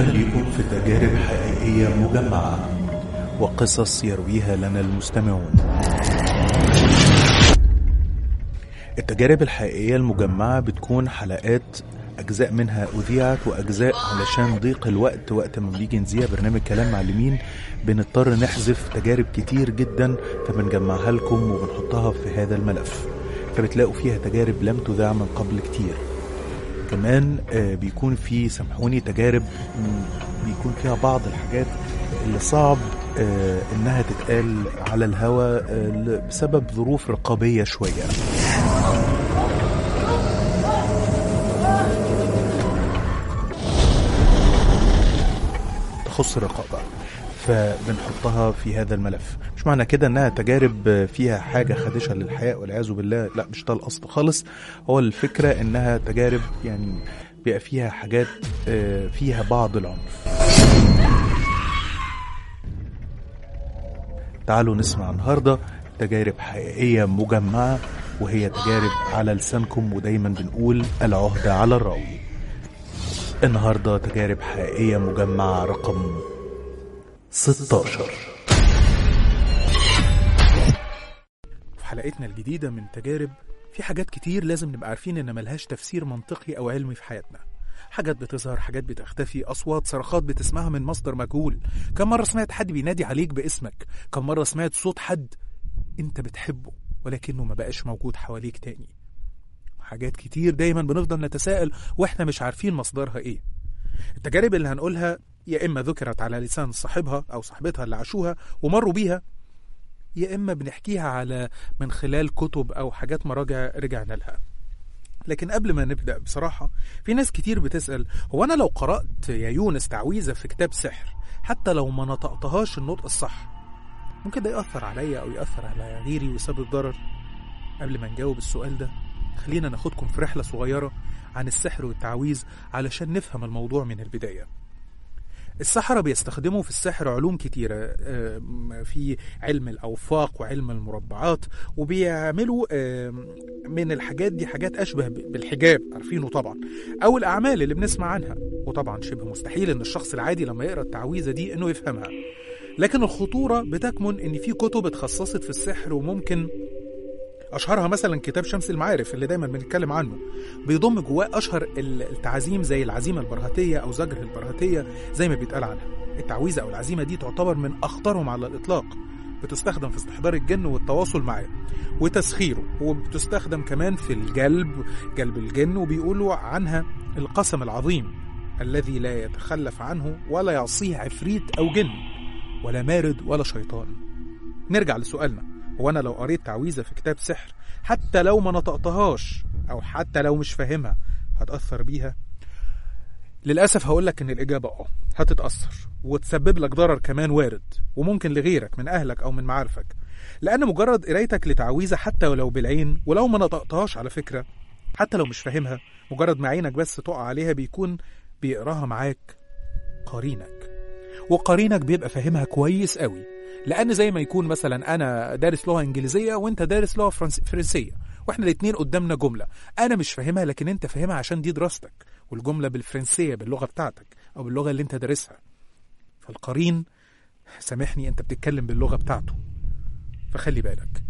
أهلا بكم في تجارب حقيقية مجمعة وقصص يرويها لنا المستمعون التجارب الحقيقية المجمعة بتكون حلقات أجزاء منها أذيعت وأجزاء علشان ضيق الوقت وقت ما بنيجي نذيع برنامج كلام معلمين بنضطر نحذف تجارب كتير جدا فبنجمعها لكم وبنحطها في هذا الملف فبتلاقوا فيها تجارب لم تذاع من قبل كتير كمان آه، بيكون في سامحوني تجارب مم، بيكون فيها بعض الحاجات اللي صعب آه، انها تتقال على الهوا آه، ل- بسبب ظروف رقابية شوية تخص الرقابة فبنحطها في هذا الملف مش معنى كده انها تجارب فيها حاجة خادشة للحياة والعياذ بالله لا مش ده القصد خالص هو الفكرة انها تجارب يعني بيبقى فيها حاجات آه، فيها بعض العنف تعالوا نسمع النهاردة تجارب حقيقية مجمعة وهي تجارب على لسانكم ودايما بنقول العهدة على الراوي النهاردة تجارب حقيقية مجمعة رقم 16 في حلقتنا الجديدة من تجارب في حاجات كتير لازم نبقى عارفين إن ملهاش تفسير منطقي أو علمي في حياتنا حاجات بتظهر حاجات بتختفي أصوات صرخات بتسمعها من مصدر مجهول كم مرة سمعت حد بينادي عليك باسمك كم مرة سمعت صوت حد أنت بتحبه ولكنه ما بقاش موجود حواليك تاني حاجات كتير دايما بنفضل نتساءل واحنا مش عارفين مصدرها ايه التجارب اللي هنقولها يا اما ذكرت على لسان صاحبها او صاحبتها اللي عاشوها ومروا بيها يا اما بنحكيها على من خلال كتب او حاجات مراجع رجعنا لها لكن قبل ما نبدا بصراحه في ناس كتير بتسال هو انا لو قرات يا يونس تعويذه في كتاب سحر حتى لو ما نطقتهاش النطق الصح ممكن ده ياثر عليا او ياثر على غيري ويسبب ضرر قبل ما نجاوب السؤال ده خلينا ناخدكم في رحله صغيره عن السحر والتعويذ علشان نفهم الموضوع من البدايه السحرة بيستخدموا في السحر علوم كتيرة آم، في علم الأوفاق وعلم المربعات وبيعملوا آم، من الحاجات دي حاجات أشبه ب- بالحجاب عارفينه طبعا أو الأعمال اللي بنسمع عنها وطبعا شبه مستحيل إن الشخص العادي لما يقرأ التعويذة دي إنه يفهمها لكن الخطورة بتكمن إن في كتب اتخصصت في السحر وممكن اشهرها مثلا كتاب شمس المعارف اللي دايما بنتكلم عنه بيضم جواه اشهر ال- التعازيم زي العزيمه البرهتيه او زجر البرهتيه زي ما بيتقال عنها التعويذه او العزيمه دي تعتبر من اخطرهم على الاطلاق بتستخدم في استحضار الجن والتواصل معاه وتسخيره وبتستخدم كمان في الجلب جلب الجن وبيقولوا عنها القسم العظيم الذي لا يتخلف عنه ولا يعصيه عفريت او جن ولا مارد ولا شيطان نرجع لسؤالنا هو انا لو قريت تعويذه في كتاب سحر حتى لو ما نطقتهاش او حتى لو مش فاهمها هتاثر بيها للاسف هقول لك ان الاجابه اه هتتاثر وتسبب لك ضرر كمان وارد وممكن لغيرك من اهلك او من معارفك لان مجرد قرايتك لتعويذه حتى ولو بالعين ولو ما نطقتهاش على فكره حتى لو مش فاهمها مجرد ما عينك بس تقع عليها بيكون بيقراها معاك قرينك وقرينك بيبقى فاهمها كويس قوي لان زي ما يكون مثلا انا دارس لغه انجليزيه وانت دارس لغه فرنس... فرنسيه واحنا الاتنين قدامنا جمله انا مش فاهمها لكن انت فاهمها عشان دي دراستك والجمله بالفرنسيه باللغه بتاعتك او باللغه اللي انت دارسها فالقرين سامحني انت بتتكلم باللغه بتاعته فخلي بالك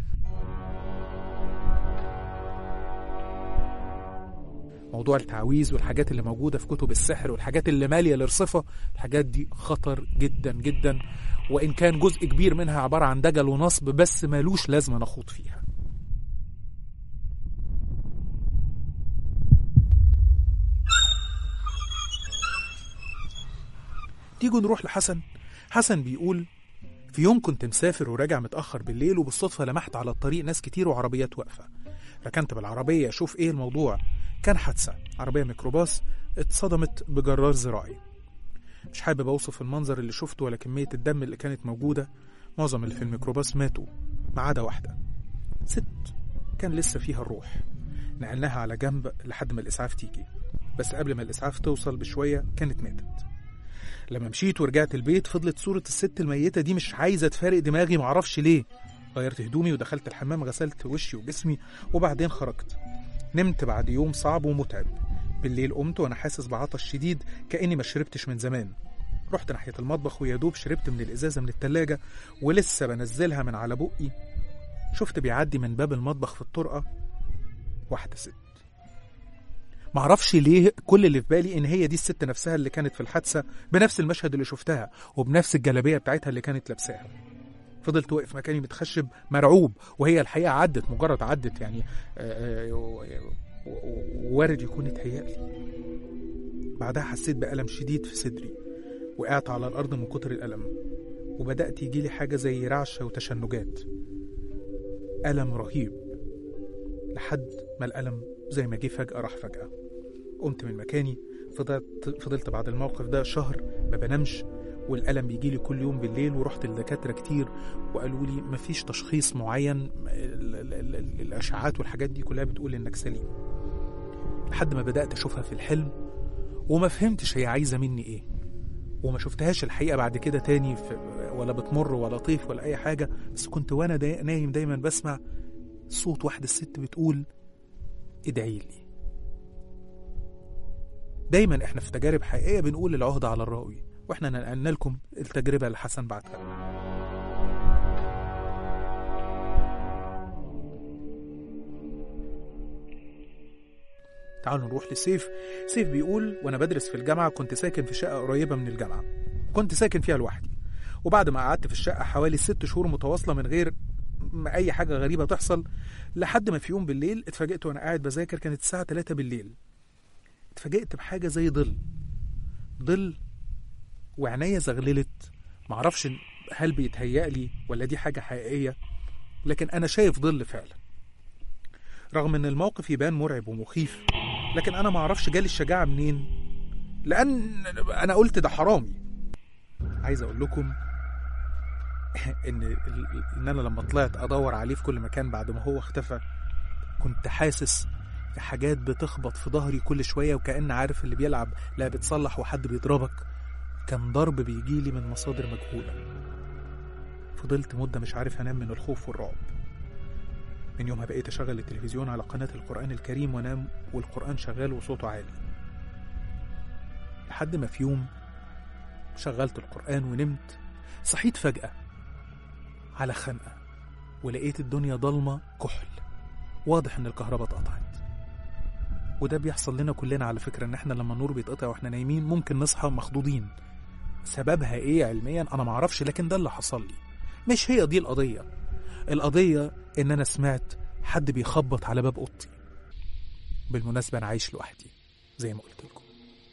موضوع التعويذ والحاجات اللي موجودة في كتب السحر والحاجات اللي مالية الرصفة الحاجات دي خطر جدا جدا وإن كان جزء كبير منها عبارة عن دجل ونصب بس مالوش لازمة نخوض فيها تيجوا نروح لحسن حسن بيقول في يوم كنت مسافر وراجع متأخر بالليل وبالصدفة لمحت على الطريق ناس كتير وعربيات واقفة ركنت بالعربية أشوف إيه الموضوع كان حادثة عربية ميكروباص اتصدمت بجرار زراعي مش حابب أوصف المنظر اللي شفته ولا كمية الدم اللي كانت موجودة معظم اللي في الميكروباص ماتوا ما عدا واحدة ست كان لسه فيها الروح نقلناها على جنب لحد ما الإسعاف تيجي بس قبل ما الإسعاف توصل بشوية كانت ماتت لما مشيت ورجعت البيت فضلت صورة الست الميتة دي مش عايزة تفارق دماغي معرفش ليه غيرت هدومي ودخلت الحمام غسلت وشي وجسمي وبعدين خرجت نمت بعد يوم صعب ومتعب بالليل قمت وانا حاسس بعطش شديد كاني ما شربتش من زمان رحت ناحيه المطبخ ويا دوب شربت من الازازه من التلاجة ولسه بنزلها من على بقي شفت بيعدي من باب المطبخ في الطرقه واحده ست معرفش ليه كل اللي في بالي ان هي دي الست نفسها اللي كانت في الحادثه بنفس المشهد اللي شفتها وبنفس الجلابيه بتاعتها اللي كانت لابساها فضلت واقف مكاني متخشب مرعوب وهي الحقيقه عدت مجرد عدت يعني آه، آه، و- و- وارد يكون اتهيألي بعدها حسيت بألم شديد في صدري وقعت على الأرض من كتر الألم وبدأت يجيلي حاجة زي رعشة وتشنجات ألم رهيب لحد ما الألم زي ما جه فجأة راح فجأة قمت من مكاني فضلت فضلت بعد الموقف ده شهر ما بنامش والألم بيجيلي كل يوم بالليل ورحت لدكاترة كتير وقالوا لي مفيش تشخيص معين ال- ال- ال- ال- الأشعاعات والحاجات دي كلها بتقول إنك سليم لحد ما بدأت أشوفها في الحلم وما فهمتش هي عايزة مني إيه وما شفتهاش الحقيقة بعد كده تاني في ولا بتمر ولا طيف ولا أي حاجة بس كنت وأنا دا نايم دايما بسمع صوت واحدة الست بتقول ادعي لي دايما احنا في تجارب حقيقية بنقول العهدة على الراوي واحنا نقلنا لكم التجربة اللي حسن بعتها تعالوا نروح لسيف سيف بيقول وانا بدرس في الجامعة كنت ساكن في شقة قريبة من الجامعة كنت ساكن فيها لوحدي وبعد ما قعدت في الشقة حوالي ست شهور متواصلة من غير ما أي حاجة غريبة تحصل لحد ما في يوم بالليل اتفاجئت وأنا قاعد بذاكر كانت الساعة 3 بالليل اتفاجئت بحاجة زي ظل ظل وعينيا زغللت معرفش هل بيتهيأ لي ولا دي حاجة حقيقية لكن أنا شايف ظل فعلا رغم إن الموقف يبان مرعب ومخيف لكن أنا معرفش جالي الشجاعة منين لأن أنا قلت ده حرامي عايز أقول لكم إن ال- إن أنا لما طلعت أدور عليه في كل مكان بعد ما هو اختفى كنت حاسس في حاجات بتخبط في ظهري كل شوية وكأن عارف اللي بيلعب لا بتصلح وحد بيضربك كان ضرب بيجيلي من مصادر مجهولة فضلت مدة مش عارف أنام من الخوف والرعب من يومها بقيت أشغل التلفزيون على قناة القرآن الكريم وأنام والقرآن شغال وصوته عالي لحد ما في يوم شغلت القرآن ونمت صحيت فجأة على خنقة ولقيت الدنيا ضلمة كحل واضح إن الكهرباء اتقطعت وده بيحصل لنا كلنا على فكرة إن إحنا لما النور بيتقطع وإحنا نايمين ممكن نصحى مخضوضين سببها إيه علميا أنا معرفش لكن ده اللي حصل لي مش هي دي القضية القضية إن أنا سمعت حد بيخبط على باب أوضتي بالمناسبة أنا عايش لوحدي زي ما قلت لكم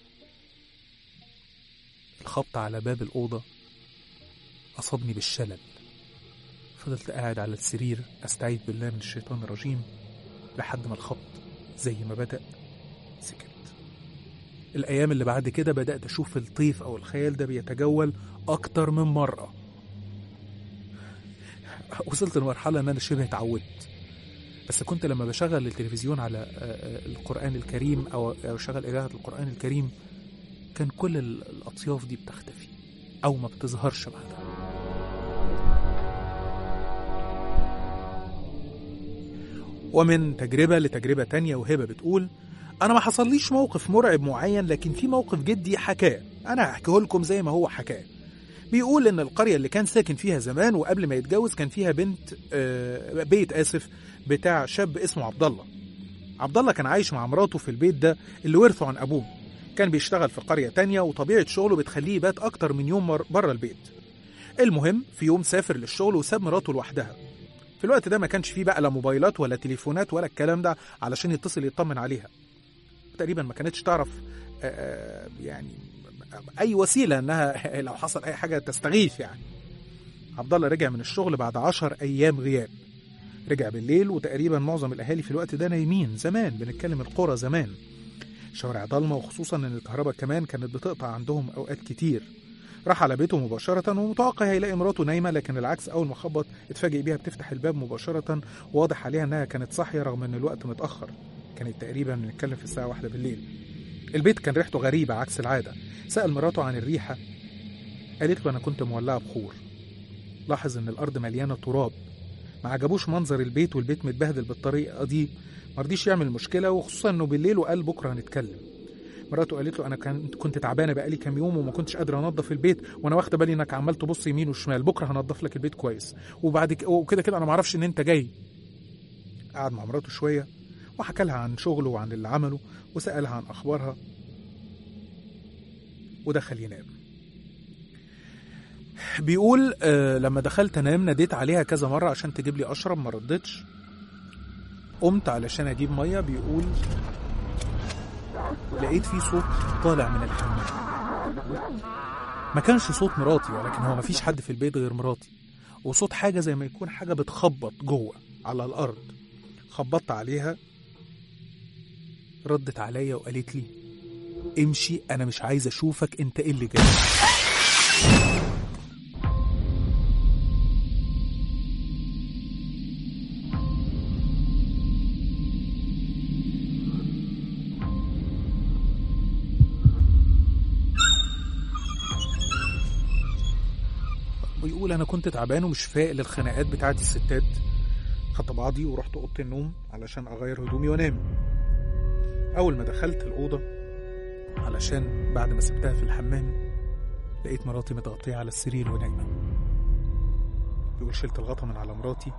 الخبط على باب الأوضة أصابني بالشلل فضلت قاعد على السرير أستعيذ بالله من الشيطان الرجيم لحد ما الخبط زي ما بدأ سكت الأيام اللي بعد كده بدأت أشوف الطيف أو الخيال ده بيتجول أكتر من مرة وصلت لمرحلة إن أنا شبه اتعودت بس كنت لما بشغل التلفزيون على آه، آه، القرآن الكريم أو أو شغل إذاعة القرآن الكريم كان كل ال- الأطياف دي بتختفي أو ما بتظهرش بعدها ومن تجربة لتجربة تانية وهبة بتقول أنا ما حصليش موقف مرعب معين لكن في موقف جدي حكاه أنا هحكيه لكم زي ما هو حكاه بيقول إن القرية اللي كان ساكن فيها زمان وقبل ما يتجوز كان فيها بنت آه، بيت آسف بتاع شاب اسمه عبد الله عبد الله كان عايش مع مراته في البيت ده اللي ورثه عن أبوه كان بيشتغل في قرية تانية وطبيعة شغله بتخليه يبات أكتر من يوم مر- بره البيت المهم في يوم سافر للشغل وساب مراته لوحدها في الوقت ده ما كانش فيه بقى لا موبايلات ولا تليفونات ولا الكلام ده علشان يتصل يطمن عليها تقريبا ما كانتش تعرف آه، آه، يعني اي وسيله انها لو حصل اي حاجه تستغيث يعني عبد الله رجع من الشغل بعد عشر ايام غياب رجع بالليل وتقريبا معظم الاهالي في الوقت ده نايمين زمان بنتكلم القرى زمان شوارع ضلمه وخصوصا ان الكهرباء كمان كانت بتقطع عندهم اوقات كتير راح على بيته مباشرة ومتوقع هيلاقي مراته نايمة لكن العكس أول ما خبط اتفاجئ بيها بتفتح الباب مباشرة واضح عليها إنها كانت صاحية رغم إن الوقت متأخر كانت تقريبا بنتكلم في الساعة واحدة بالليل البيت كان ريحته غريبة عكس العادة سأل مراته عن الريحة قالت له أنا كنت مولعة بخور لاحظ إن الأرض مليانة تراب ما عجبوش منظر البيت والبيت متبهدل بالطريقة دي مرضيش يعمل مشكلة وخصوصا إنه بالليل وقال بكرة هنتكلم مراته قالت له انا كان كنت تعبانه بقالي كام يوم وما كنتش قادره انظف البيت وانا واخده بالي انك عمال تبص يمين وشمال بكره هنضف لك البيت كويس وبعد ك... وكده كده انا ما اعرفش ان انت جاي قعد مع مراته شويه وحكى لها عن شغله وعن اللي عمله وسالها عن اخبارها ودخل ينام بيقول آه لما دخلت انام ناديت عليها كذا مره عشان تجيب لي اشرب ما ردتش قمت علشان اجيب ميه بيقول لقيت في صوت طالع من الحمام ما كانش صوت مراتي ولكن هو مفيش حد في البيت غير مراتي وصوت حاجة زي ما يكون حاجة بتخبط جوه على الأرض خبطت عليها ردت عليا وقالت لي امشي أنا مش عايز أشوفك أنت إيه اللي جاي ويقول انا كنت تعبان ومش فايق للخناقات بتاعت الستات خدت بعضي ورحت اوضه النوم علشان اغير هدومي وانام اول ما دخلت الاوضه علشان بعد ما سبتها في الحمام لقيت مراتي متغطيه على السرير ونايمه بيقول شلت الغطا من على مراتي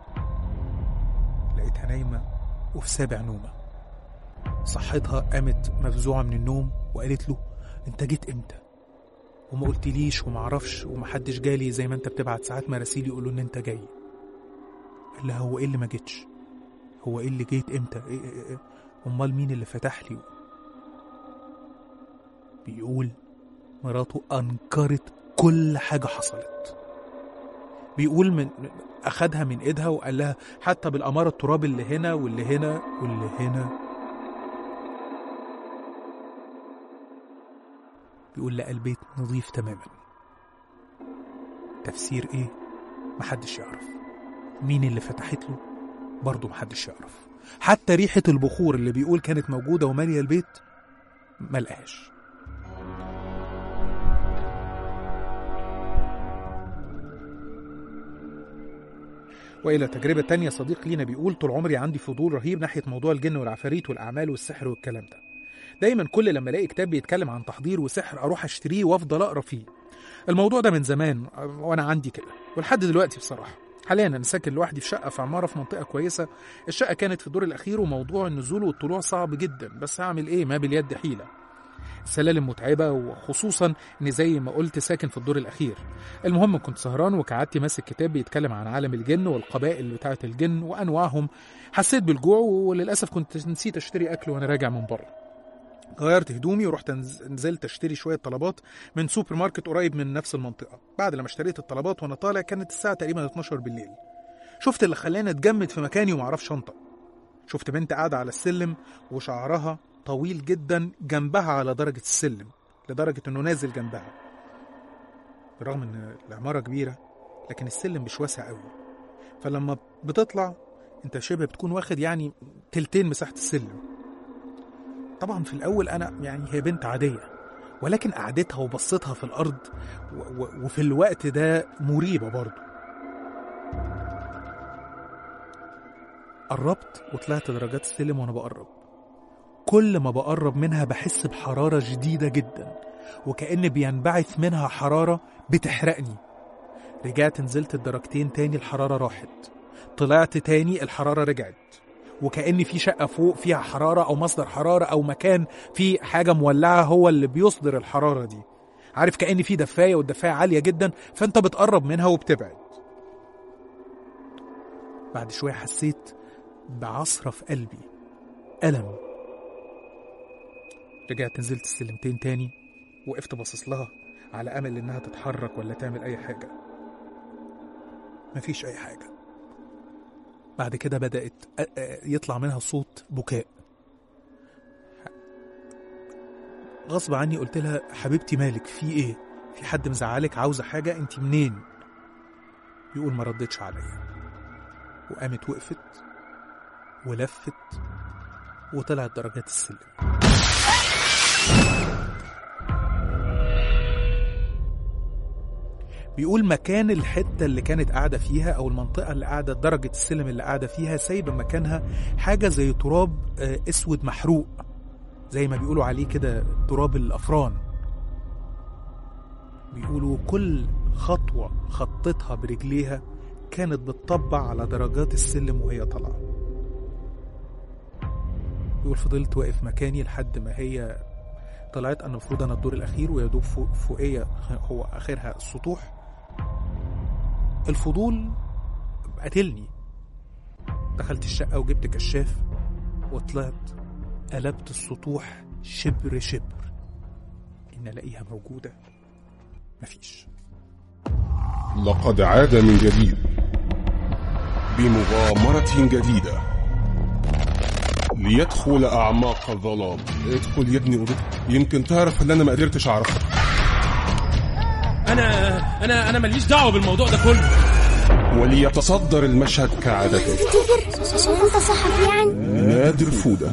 لقيتها نايمه وفي سابع نومه صحتها قامت مفزوعه من النوم وقالت له انت جيت امتى وما قلتليش وما اعرفش ومحدش جالي زي ما انت بتبعت ساعات مراسيل يقولوا ان انت جاي قال لها هو ايه اللي ما جيتش هو ايه اللي جيت امتى إيه إيه إيه؟ امال مين اللي فتح لي بيقول مراته انكرت كل حاجه حصلت بيقول من اخدها من ايدها وقال لها حتى بالاماره التراب اللي هنا واللي هنا واللي هنا بيقول لقى البيت نظيف تماما تفسير ايه محدش يعرف مين اللي فتحت له برضه محدش يعرف حتى ريحة البخور اللي بيقول كانت موجودة ومالية البيت ملقاش وإلى تجربة تانية صديق لينا بيقول طول عمري عندي فضول رهيب ناحية موضوع الجن والعفاريت والأعمال والسحر والكلام ده دايما كل لما الاقي كتاب بيتكلم عن تحضير وسحر اروح اشتريه وافضل اقرا فيه الموضوع ده من زمان وانا عندي كده ولحد دلوقتي بصراحه حاليا انا ساكن لوحدي في شقه في عماره في منطقه كويسه الشقه كانت في الدور الاخير وموضوع النزول والطلوع صعب جدا بس هعمل ايه ما باليد حيله السلالم متعبة وخصوصا إني زي ما قلت ساكن في الدور الأخير المهم كنت سهران وكعدتي ماسك كتاب بيتكلم عن عالم الجن والقبائل بتاعة الجن وأنواعهم حسيت بالجوع وللأسف كنت نسيت أشتري أكل وأنا راجع من بره غيرت هدومي ورحت نز- نزلت اشتري شويه طلبات من سوبر ماركت قريب من نفس المنطقه بعد لما اشتريت الطلبات وانا طالع كانت الساعه تقريبا 12 بالليل شفت اللي خلاني اتجمد في مكاني ومعرفش انطق شفت بنت قاعده على السلم وشعرها طويل جدا جنبها على درجه السلم لدرجه انه نازل جنبها برغم ان العماره كبيره لكن السلم مش واسع قوي فلما بتطلع انت شبه بتكون واخد يعني تلتين مساحه السلم طبعا في الاول انا يعني هي بنت عاديه ولكن قعدتها وبصتها في الارض و- و- وفي الوقت ده مريبه برضه قربت وطلعت درجات السلم وانا بقرب كل ما بقرب منها بحس بحراره شديده جدا وكأن بينبعث منها حراره بتحرقني رجعت نزلت الدرجتين تاني الحراره راحت طلعت تاني الحراره رجعت وكأن في شقة فوق فيها حرارة أو مصدر حرارة أو مكان فيه حاجة مولعة هو اللي بيصدر الحرارة دي عارف كأن في دفاية والدفاية عالية جدا فأنت بتقرب منها وبتبعد بعد شوية حسيت بعصرة في قلبي ألم رجعت نزلت السلمتين تاني وقفت باصص لها على أمل إنها تتحرك ولا تعمل أي حاجة مفيش أي حاجة بعد كده بدأت أ- أ- يطلع منها صوت بكاء غصب عني قلت لها حبيبتي مالك في ايه في حد مزعلك عاوزة حاجة انت منين يقول ما ردتش عليا وقامت وقفت ولفت وطلعت درجات السلم بيقول مكان الحتة اللي كانت قاعدة فيها أو المنطقة اللي قاعدة درجة السلم اللي قاعدة فيها سايبة مكانها حاجة زي تراب آه، أسود محروق زي ما بيقولوا عليه كده تراب الأفران بيقولوا كل خطوة خطتها برجليها كانت بتطبع على درجات السلم وهي طالعة بيقول فضلت واقف مكاني لحد ما هي طلعت انا المفروض انا الدور الاخير ويدوب فوق فوقيه هو اخرها السطوح الفضول قتلني دخلت الشقه وجبت كشاف وطلعت قلبت السطوح شبر شبر ان الاقيها موجوده مفيش لقد عاد من جديد بمغامرة جديدة ليدخل أعماق الظلام ادخل يا ابني أوضتك يمكن تعرف اللي أنا ما قدرتش أعرفه انا انا انا ماليش دعوه بالموضوع ده كله وليتصدر المشهد كعادته تفتكر انت صحفي يعني نادر فودة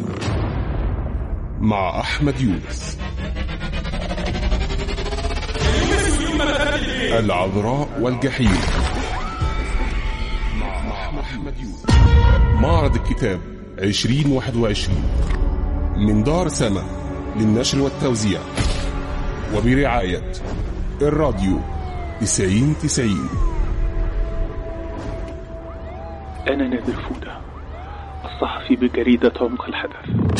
مع أحمد يونس العذراء والجحيم مع أحمد يونس معرض الكتاب 2021 من دار سما للنشر والتوزيع وبرعاية الراديو 90 90 أنا نادر فودة الصحفي بجريدة عمق الحدث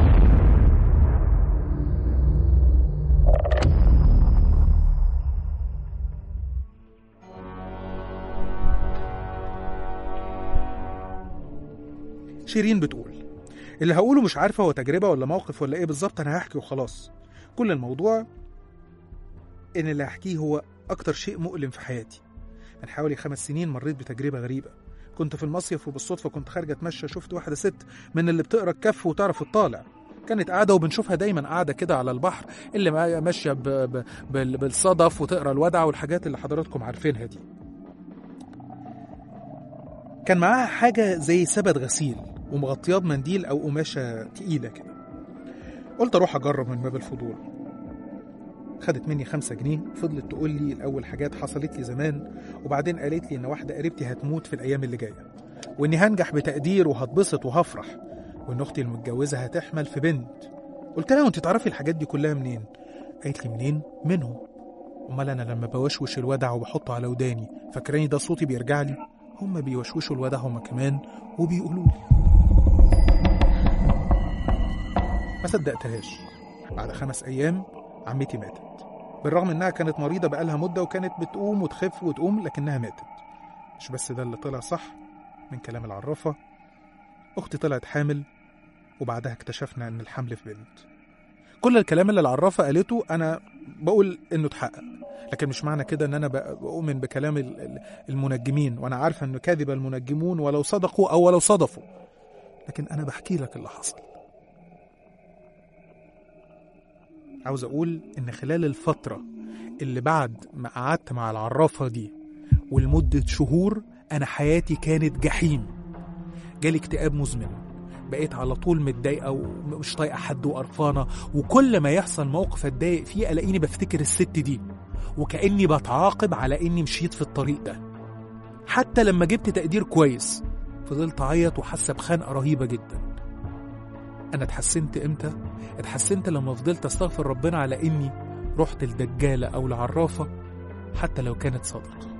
شيرين بتقول اللي هقوله مش عارفه هو تجربه ولا موقف ولا ايه بالظبط انا هحكي وخلاص كل الموضوع ان اللي هحكيه هو اكتر شيء مؤلم في حياتي من حوالي خمس سنين مريت بتجربه غريبه كنت في المصيف وبالصدفه كنت خارجه اتمشى شفت واحده ست من اللي بتقرا الكف وتعرف الطالع كانت قاعده وبنشوفها دايما قاعده كده على البحر اللي ما- ماشيه ب... ب... بال- بالصدف وتقرا الودع والحاجات اللي حضراتكم عارفينها دي كان معاها حاجه زي سبت غسيل ومغطياه بمنديل او قماشه تقيله كده قلت اروح اجرب من باب الفضول خدت مني خمسة جنيه فضلت تقول لي الأول حاجات حصلت لي زمان وبعدين قالت لي إن واحدة قريبتي هتموت في الأيام اللي جاية وإني هنجح بتقدير وهتبسط وهفرح وإن أختي المتجوزة هتحمل في بنت قلت لها وأنت تعرفي الحاجات دي كلها منين؟ قالت لي منين؟ منهم أمال أنا لما بوشوش الودع وبحطه على وداني فاكراني ده صوتي بيرجع لي هم بيوشوشوا الودع هما كمان وبيقولوا لي ما صدقتهاش بعد خمس أيام عمتي ماتت بالرغم إنها كانت مريضة بقالها مدة وكانت بتقوم وتخف وتقوم لكنها ماتت مش بس ده اللي طلع صح من كلام العرافة أختي طلعت حامل وبعدها اكتشفنا إن الحمل في بنت كل الكلام اللي العرافة قالته أنا بقول إنه اتحقق لكن مش معنى كده إن أنا بق- بؤمن بكلام ال- ال- المنجمين وأنا عارفة إن كذب المنجمون ولو صدقوا أو ولو صدفوا لكن أنا بحكي لك اللي حصل عاوز أقول إن خلال الفترة اللي بعد ما قعدت مع العرافة دي ولمدة شهور أنا حياتي كانت جحيم جالي اكتئاب مزمن بقيت على طول متضايقة ومش طايقة حد وقرفانة وكل ما يحصل موقف اتضايق فيه ألاقيني بفتكر الست دي وكأني بتعاقب على إني مشيت في الطريق ده حتى لما جبت تقدير كويس فضلت أعيط وحاسة بخنقة رهيبة جدا أنا اتحسنت إمتى؟ اتحسنت لما فضلت أستغفر ربنا على إني رحت لدجالة أو لعرافة حتى لو كانت صادقة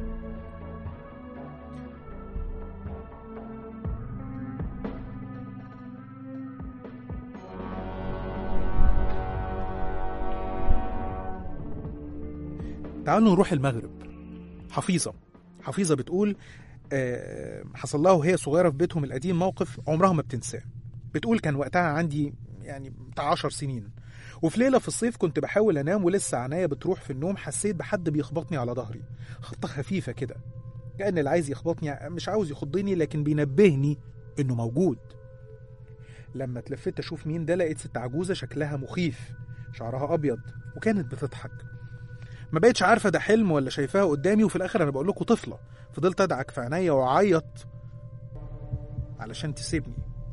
تعالوا نروح المغرب حفيظة حفيظة بتقول آه، حصل لها وهي صغيرة في بيتهم القديم موقف عمرها ما بتنساه بتقول كان وقتها عندي يعني بتاع عشر سنين وفي ليلة في الصيف كنت بحاول أنام ولسه عناية بتروح في النوم حسيت بحد بيخبطني على ظهري خبطة خفيفة كده كأن اللي عايز يخبطني مش عاوز يخضني لكن بينبهني إنه موجود لما اتلفت أشوف مين ده لقيت ست عجوزة شكلها مخيف شعرها أبيض وكانت بتضحك ما بقتش عارفة ده حلم ولا شايفاها قدامي وفي الآخر أنا بقول لكم طفلة فضلت أدعك في عينيا وأعيط علشان تسيبني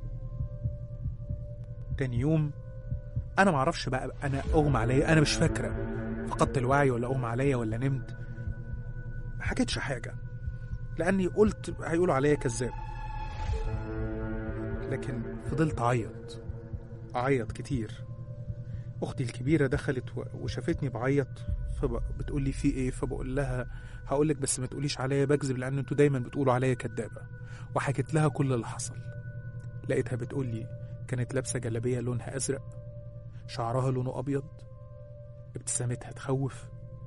تاني يوم انا معرفش بقى انا اغمى عليا انا مش فاكره فقدت الوعي ولا اغمى عليا ولا نمت ما حكيتش حاجه لاني قلت هيقولوا عليا كذاب لكن فضلت اعيط أعيط كتير أختي الكبيرة دخلت و- وشافتني بعيط فبتقول لي في إيه فبقول لها هقول لك بس ما تقوليش عليا بكذب لأن أنتوا دايما بتقولوا عليا كدابة وحكيت لها كل اللي حصل لقيتها بتقول لي كانت لابسة جلابية لونها أزرق شعرها لونه أبيض ابتسامتها تخوف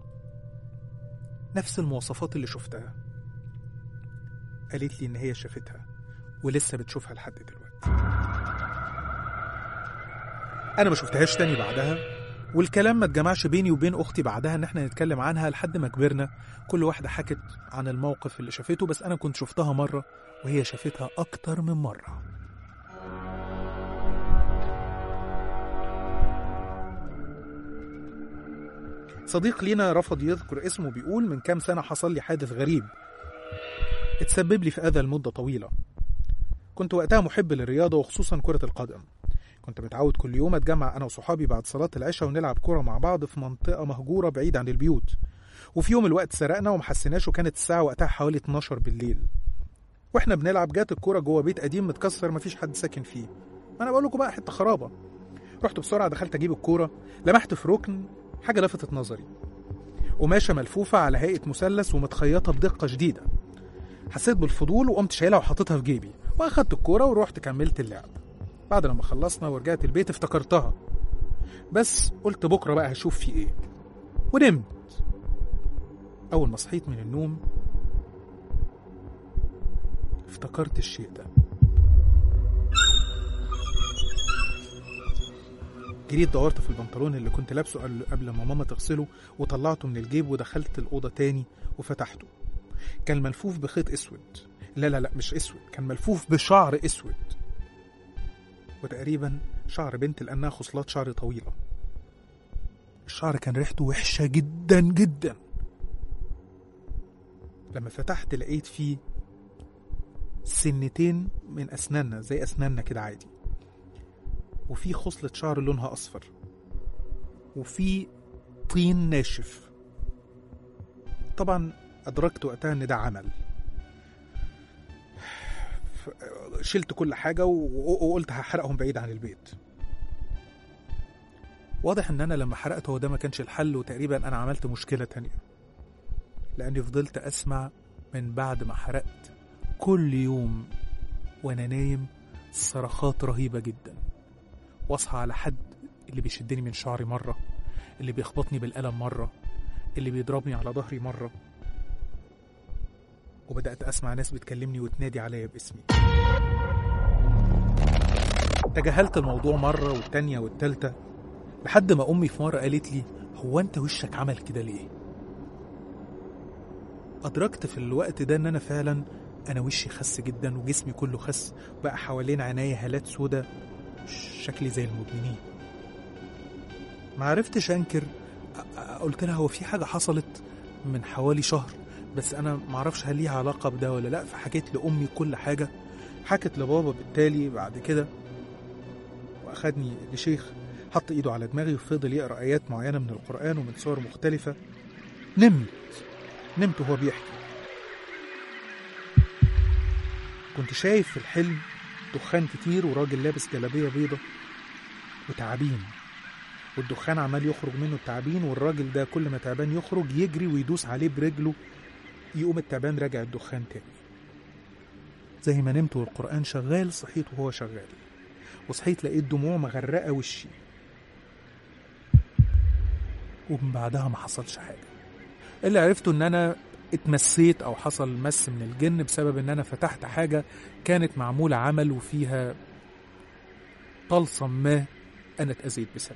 نفس المواصفات اللي شفتها قالت لي إن هي شافتها ولسه بتشوفها لحد دلوقتي أنا ما شفتهاش تاني بعدها والكلام ما اتجمعش بيني وبين أختي بعدها إن احنا نتكلم عنها لحد ما كبرنا كل واحدة حكت عن الموقف اللي شافته بس أنا كنت شفتها مرة وهي شافتها أكتر من مرة صديق لينا رفض يذكر اسمه بيقول من كام سنة حصل لي حادث غريب اتسبب لي في أذى لمدة طويلة كنت وقتها محب للرياضة وخصوصا كرة القدم كنت متعود كل يوم اتجمع انا وصحابي بعد صلاة العشاء ونلعب كرة مع بعض في منطقة مهجورة بعيد عن البيوت وفي يوم الوقت سرقنا ومحسناش وكانت الساعة وقتها حوالي 12 بالليل واحنا بنلعب جات الكرة جوه بيت قديم متكسر مفيش حد ساكن فيه ما انا بقول لكم بقى حتة خرابة رحت بسرعة دخلت اجيب الكورة لمحت في ركن حاجة لفتت نظري قماشة ملفوفة على هيئة مثلث ومتخيطة بدقة شديدة حسيت بالفضول وقمت شايلها وحطيتها في جيبي واخدت الكورة ورحت كملت اللعب بعد لما خلصنا ورجعت البيت افتكرتها بس قلت بكرة بقى هشوف في ايه ونمت أول ما صحيت من النوم افتكرت الشيء ده جريت دورت في البنطلون اللي كنت لابسه قبل- قبل ما ماما تغسله وطلعته من الجيب ودخلت الأوضة تاني وفتحته كان ملفوف بخيط اسود لا لا لا مش اسود كان ملفوف بشعر اسود وتقريبا شعر بنت لانها خصلات شعر طويله الشعر كان ريحته وحشه جدا جدا لما فتحت لقيت فيه سنتين من اسناننا زي اسناننا كده عادي وفي خصلة شعر لونها اصفر وفي طين ناشف طبعا ادركت وقتها ان ده عمل ف- شلت كل حاجه و- وقلت هحرقهم بعيد عن البيت واضح ان انا لما حرقت هو ده ما كانش الحل وتقريبا انا عملت مشكله تانية لاني فضلت اسمع من بعد ما حرقت كل يوم وانا نايم صرخات رهيبه جدا واصحى على حد اللي بيشدني من شعري مره اللي بيخبطني بالقلم مره اللي بيضربني على ظهري مره وبدأت أسمع ناس بتكلمني وتنادي عليا باسمي تجاهلت الموضوع مرة والتانية والتالتة لحد ما أمي في مرة قالت لي هو أنت وشك عمل كده ليه؟ أدركت في الوقت ده إن أنا فعلا أنا وشي خس جدا وجسمي كله خس بقى حوالين عينيا هالات سودا شكلي زي المدمنين معرفتش أنكر أ- أ- قلت لها هو في حاجة حصلت من حوالي شهر بس انا معرفش هل ليها علاقه بده ولا لا فحكيت لامي كل حاجه حكت لبابا بالتالي بعد كده واخدني لشيخ حط ايده على دماغي وفضل يقرا ايات معينه من القران ومن سور مختلفه نمت نمت وهو بيحكي كنت شايف في الحلم دخان كتير وراجل لابس جلابيه بيضه وتعابين والدخان عمال يخرج منه التعابين والراجل ده كل ما تعبان يخرج يجري ويدوس عليه برجله يقوم التعبان راجع الدخان تاني زي ما نمت والقرآن شغال صحيت وهو شغال وصحيت لقيت دموع مغرقة وشي ومن بعدها ما حصلش حاجة اللي عرفته ان انا اتمسيت او حصل مس من الجن بسبب ان انا فتحت حاجة كانت معمولة عمل وفيها طلسم ما انا اتأذيت بسبب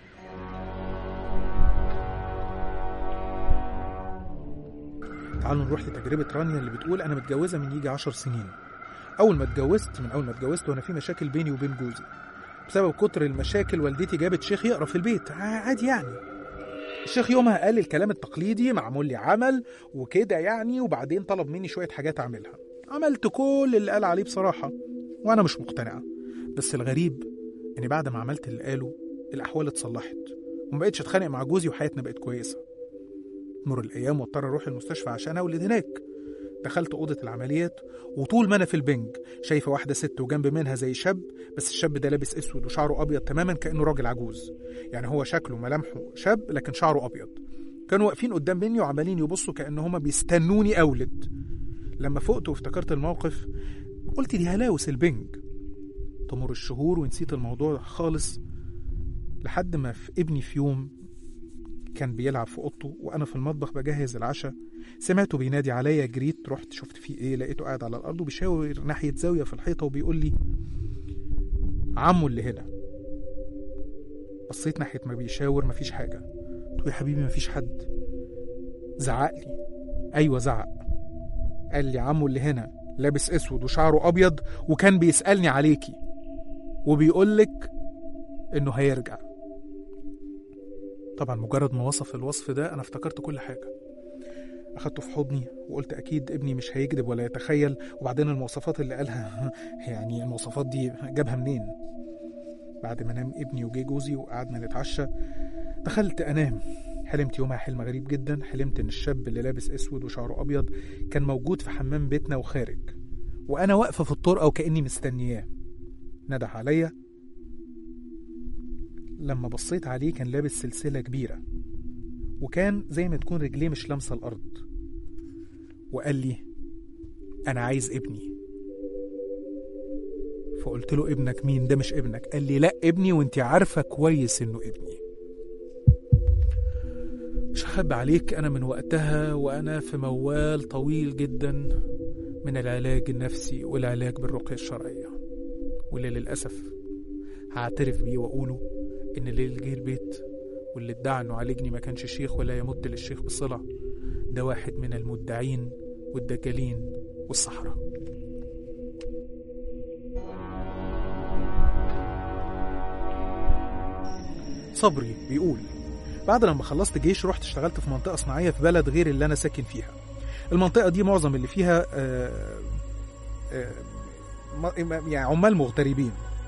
تعالوا نروح لتجربة رانيا اللي بتقول أنا متجوزة من يجي عشر سنين أول ما اتجوزت من أول ما اتجوزت وأنا في مشاكل بيني وبين جوزي بسبب كتر المشاكل والدتي جابت شيخ يقرا في البيت عادي يعني الشيخ يومها قال الكلام التقليدي معمول لي عمل وكده يعني وبعدين طلب مني شوية حاجات أعملها عملت كل اللي قال عليه بصراحة وأنا مش مقتنعة بس الغريب إني بعد ما عملت اللي قاله الأحوال اتصلحت ومبقتش أتخانق مع جوزي وحياتنا بقت كويسة مر الأيام واضطر أروح المستشفى عشان أولد هناك دخلت أوضة العمليات وطول ما أنا في البنج شايفة واحدة ست وجنب منها زي شاب بس الشاب ده لابس أسود وشعره أبيض تماما كأنه راجل عجوز يعني هو شكله ملامحه شاب لكن شعره أبيض كانوا واقفين قدام مني وعمالين يبصوا كأن هما بيستنوني أولد لما فقت وافتكرت الموقف قلت دي هلاوس البنج تمر الشهور ونسيت الموضوع خالص لحد ما في ابني في يوم كان بيلعب في اوضته وانا في المطبخ بجهز العشاء سمعته بينادي عليا جريت رحت شفت فيه ايه لقيته قاعد على الارض وبيشاور ناحيه زاويه في الحيطه وبيقول لي عمو اللي هنا بصيت ناحيه ما بيشاور مفيش حاجه قلت له يا حبيبي مفيش حد زعق لي ايوه زعق قال لي عمو اللي هنا لابس اسود وشعره ابيض وكان بيسالني عليكي وبيقولك انه هيرجع طبعا مجرد ما وصف الوصف ده انا افتكرت كل حاجه اخدته في حضني وقلت اكيد ابني مش هيكذب ولا يتخيل وبعدين المواصفات اللي قالها يعني المواصفات دي جابها منين بعد ما نام ابني وجي جوزي وقعدنا نتعشى دخلت انام حلمت يومها حلم غريب جدا حلمت ان الشاب اللي لابس اسود وشعره ابيض كان موجود في حمام بيتنا وخارج وانا واقفه في الطرقه وكاني مستنياه نده عليا لما بصيت عليه كان لابس سلسله كبيره وكان زي ما تكون رجليه مش لامسه الارض وقال لي انا عايز ابني فقلت له ابنك مين ده مش ابنك قال لي لا ابني وانت عارفه كويس انه ابني مش هخبي عليك انا من وقتها وانا في موال طويل جدا من العلاج النفسي والعلاج بالرقيه الشرعيه واللي للاسف هعترف بيه واقوله ان اللي جه البيت واللي ادعى انه عالجني ما كانش شيخ ولا يمت للشيخ بصله ده واحد من المدعين والدجالين والسحرة صبري بيقول بعد لما خلصت جيش رحت اشتغلت في منطقة صناعية في بلد غير اللي أنا ساكن فيها المنطقة دي معظم اللي فيها آه، آه، م- يعني عمال مغتربين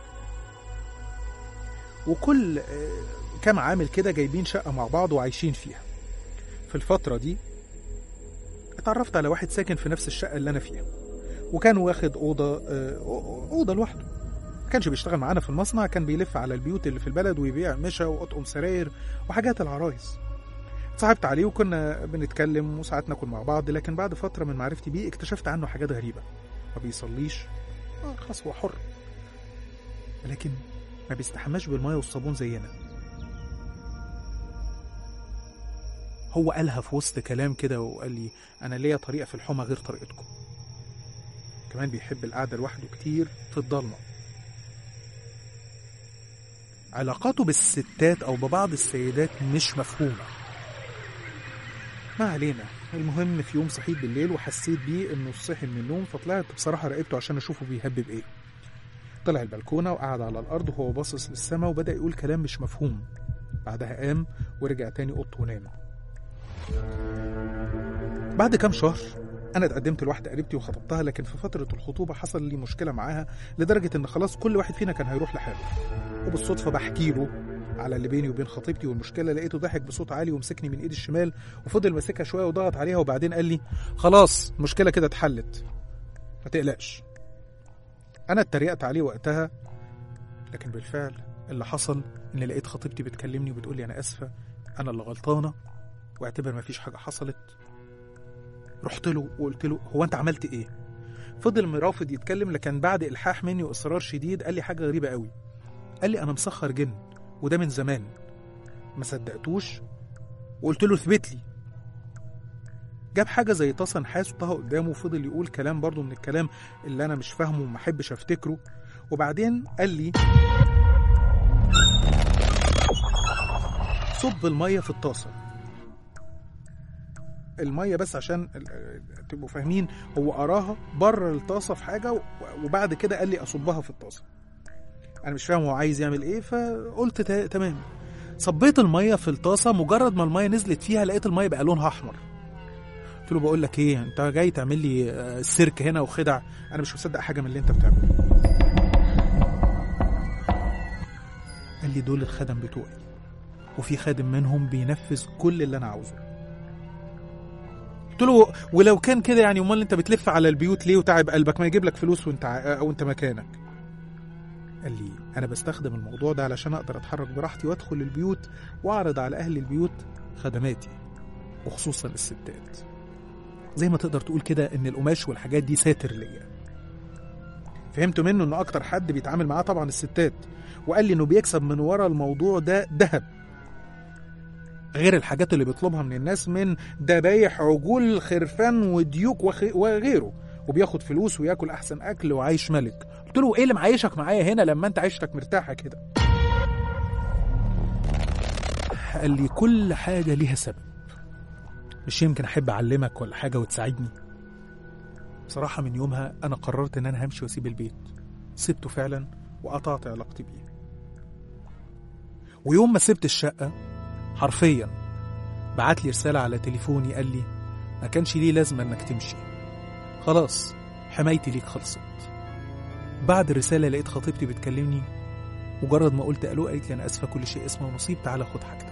وكل آه، كام عامل كده جايبين شقة مع بعض وعايشين فيها في الفترة دي اتعرفت على واحد ساكن في نفس الشقة اللي أنا فيها وكان واخد أوضة آه، أوضة لوحده ما كانش بيشتغل معانا في المصنع كان بيلف على البيوت اللي في البلد ويبيع مشا وأطقم سراير وحاجات العرايس اتصاحبت عليه وكنا بنتكلم وساعات ناكل مع بعض لكن بعد فترة من معرفتي بيه اكتشفت عنه حاجات غريبة ما بيصليش آه خلاص هو حر لكن ما بيستحماش بالمية والصابون زينا هو قالها في وسط كلام كده وقال لي انا ليا طريقه في الحمى غير طريقتكم كمان بيحب القعده لوحده كتير في الضلمه علاقاته بالستات او ببعض السيدات مش مفهومه ما علينا المهم في يوم صحيت بالليل وحسيت بيه انه صحي من النوم فطلعت بصراحه راقبته عشان اشوفه بيهبب ايه طلع البلكونه وقعد على الارض وهو باصص للسما وبدا يقول كلام مش مفهوم بعدها قام ورجع تاني اوضته ونام بعد كام شهر انا اتقدمت لواحده قريبتي وخطبتها لكن في فتره الخطوبه حصل لي مشكله معاها لدرجه ان خلاص كل واحد فينا كان هيروح لحاله وبالصدفه بحكي له على اللي بيني وبين خطيبتي والمشكله لقيته ضحك بصوت عالي ومسكني من ايدي الشمال وفضل ماسكها شويه وضغط عليها وبعدين قال لي خلاص المشكله كده اتحلت ما تقلقش انا اتريقت عليه وقتها لكن بالفعل اللي حصل ان لقيت خطيبتي بتكلمني وبتقول لي انا اسفه انا اللي غلطانه واعتبر ما فيش حاجه حصلت رحت له وقلت له هو انت عملت ايه فضل مرافض يتكلم لكن بعد الحاح مني واصرار شديد قال لي حاجه غريبه قوي قال لي انا مسخر جن وده من زمان ما صدقتوش وقلت له اثبت لي جاب حاجه زي طاسه نحاس وطها قدامه وفضل يقول كلام برضه من الكلام اللي انا مش فاهمه وما احبش افتكره وبعدين قال لي صب الميه في الطاسه الميه بس عشان ال- تبقوا فاهمين هو قراها بره الطاسه في حاجه و- وبعد كده قال لي اصبها في الطاسه انا مش فاهم هو عايز يعمل ايه فقلت تا- تمام صبيت الميه في الطاسه مجرد ما الميه نزلت فيها لقيت الميه بقى لونها احمر قلت له بقول لك ايه انت جاي تعمل لي آه، سيرك هنا وخدع انا مش مصدق حاجه من اللي انت بتعمله قال لي دول الخدم بتوعي وفي خادم منهم بينفذ كل اللي انا عاوزه قلت له ولو كان كده يعني امال انت بتلف على البيوت ليه وتعب قلبك ما يجيب لك فلوس وانت ع- وانت مكانك قال لي انا بستخدم الموضوع ده علشان اقدر اتحرك براحتي وادخل البيوت واعرض على اهل البيوت خدماتي وخصوصا الستات زي ما تقدر تقول كده ان القماش والحاجات دي ساتر ليا فهمت منه انه اكتر حد بيتعامل معاه طبعا الستات وقال لي انه بيكسب من ورا الموضوع ده ذهب غير الحاجات اللي بيطلبها من الناس من دبايح عجول خرفان وديوك وخ- وغيره وبياخد فلوس وياكل احسن اكل وعايش ملك قلت له ايه اللي معيشك معايا هنا لما انت عيشتك مرتاحه كده قال لي كل حاجه ليها سبب مش يمكن احب اعلمك ولا حاجه وتساعدني بصراحه من يومها انا قررت ان انا همشي واسيب البيت سبته فعلا وقطعت علاقتي بيه ويوم ما سبت الشقه حرفيا بعت لي رساله على تليفوني قال لي ما كانش ليه لازمه انك تمشي خلاص حمايتي ليك خلصت بعد الرساله لقيت خطيبتي بتكلمني مجرد ما قلت الو قالت لي انا اسفه كل شيء اسمه نصيب تعالى خد حاجتك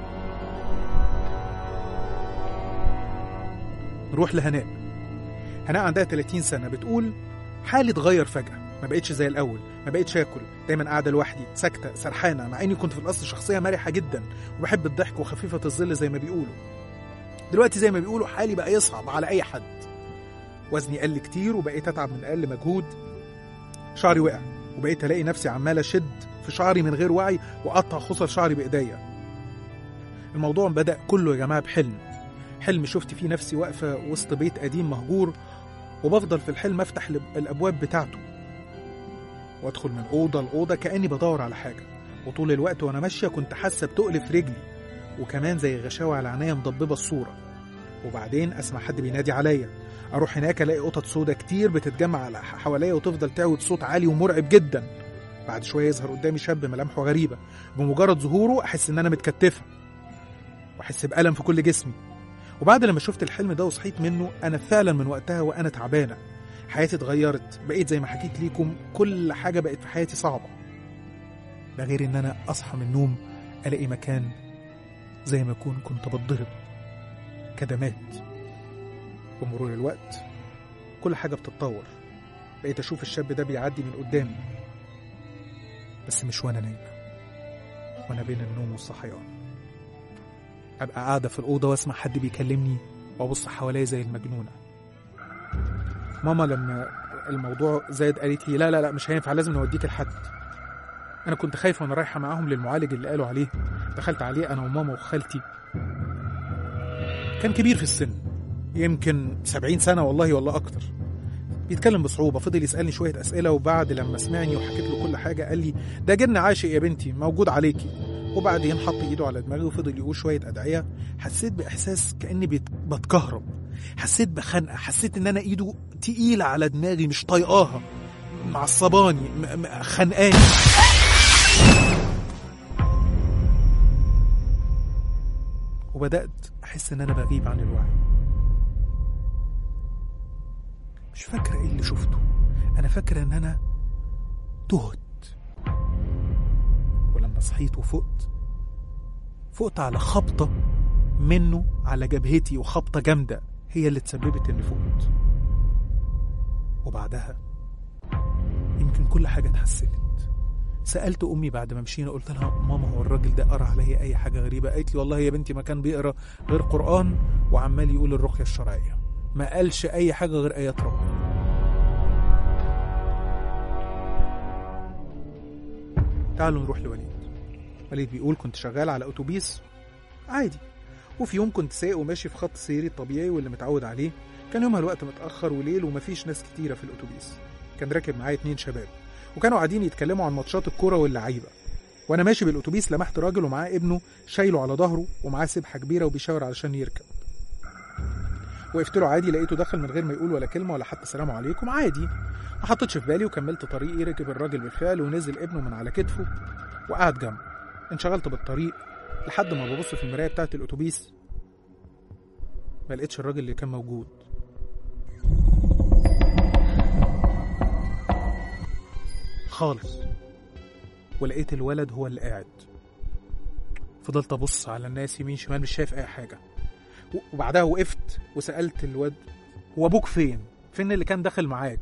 نروح لهناء هناء عندها 30 سنه بتقول حالي اتغير فجاه ما بقتش زي الاول ما بقتش اكل دايما قاعده لوحدي ساكته سرحانه مع اني كنت في الاصل شخصيه مرحه جدا وبحب الضحك وخفيفه الظل زي ما بيقولوا دلوقتي زي ما بيقولوا حالي بقى يصعب على اي حد وزني قل كتير وبقيت اتعب من اقل مجهود شعري وقع وبقيت الاقي نفسي عمال اشد في شعري من غير وعي واقطع خصل شعري بايديا الموضوع بدا كله يا جماعه بحلم حلم شفت فيه نفسي واقفه وسط بيت قديم مهجور وبفضل في الحلم افتح الأب- الابواب بتاعته وادخل من اوضه لاوضه كاني بدور على حاجه وطول الوقت وانا ماشيه كنت حاسه بتقل في رجلي وكمان زي غشاوه على عينيا مضببه الصوره وبعدين اسمع حد بينادي عليا اروح هناك الاقي قطط سودا كتير بتتجمع على حواليا وتفضل تعود صوت عالي ومرعب جدا بعد شويه يظهر قدامي شاب ملامحه غريبه بمجرد ظهوره احس ان انا متكتفه واحس بالم في كل جسمي وبعد لما شفت الحلم ده وصحيت منه انا فعلا من وقتها وانا تعبانه حياتي اتغيرت بقيت زي ما حكيت ليكم كل حاجه بقت في حياتي صعبه ده غير ان انا اصحى من النوم الاقي مكان زي ما اكون كنت بتضرب كدمات بمرور الوقت كل حاجه بتتطور بقيت اشوف الشاب ده بيعدي من قدامي بس مش وانا نايمه وانا بين النوم والصحيان ابقى قاعده في الاوضه واسمع حد بيكلمني وابص حواليا زي المجنونه ماما لما الموضوع زاد قالت لي لا لا لا مش هينفع لازم نوديك لحد انا كنت خايفه وانا رايحه معاهم للمعالج اللي قالوا عليه دخلت عليه انا وماما وخالتي كان كبير في السن يمكن سبعين سنة والله ولا أكتر بيتكلم بصعوبة فضل يسألني شوية أسئلة وبعد لما سمعني وحكيت له كل حاجة قال لي ده جن عاشق يا بنتي موجود عليكي وبعدين حط ايده على دماغي وفضل يقول شوية أدعية حسيت بإحساس كأني بيت- بتكهرب حسيت بخنقة حسيت إن أنا إيده تقيلة على دماغي مش طايقاها معصباني م- م- خنقاني وبدأت أحس إن أنا بغيب عن الوعي مش فاكرة إيه اللي شفته أنا فاكرة إن أنا تهت ولما صحيت وفقت فقت على خبطة منه على جبهتي وخبطة جامدة هي اللي تسببت إني فقت وبعدها يمكن كل حاجة اتحسنت سألت أمي بعد ما مشينا قلت لها ماما هو الراجل ده قرأ عليا أي حاجة غريبة قالت لي والله يا بنتي ما كان بيقرأ غير قرآن وعمال يقول الرقية الشرعية ما قالش أي حاجة غير آيات ربنا تعالوا نروح لوليد وليد بيقول كنت شغال على أتوبيس عادي وفي يوم كنت سايق وماشي في خط سيري الطبيعي واللي متعود عليه كان يومها الوقت متأخر وليل ومفيش ناس كتيرة في الأتوبيس كان راكب معايا اتنين شباب وكانوا قاعدين يتكلموا عن ماتشات الكورة واللعيبة وانا ماشي بالاتوبيس لمحت راجل ومعاه ابنه شايله على ظهره ومعاه سبحه كبيره وبيشاور علشان يركب وقفت له عادي لقيته دخل من غير ما يقول ولا كلمه ولا حتى سلام عليكم عادي ما حطيتش في بالي وكملت طريقي ركب الراجل بالفعل ونزل ابنه من على كتفه وقعد جنبه انشغلت بالطريق لحد ما ببص في المرايه بتاعه الاتوبيس ما لقيتش الراجل اللي كان موجود خالص ولقيت الولد هو اللي قاعد فضلت ابص على الناس يمين شمال مش شايف اي حاجه و- وبعدها وقفت وسالت الواد هو ابوك فين فين اللي كان داخل معاك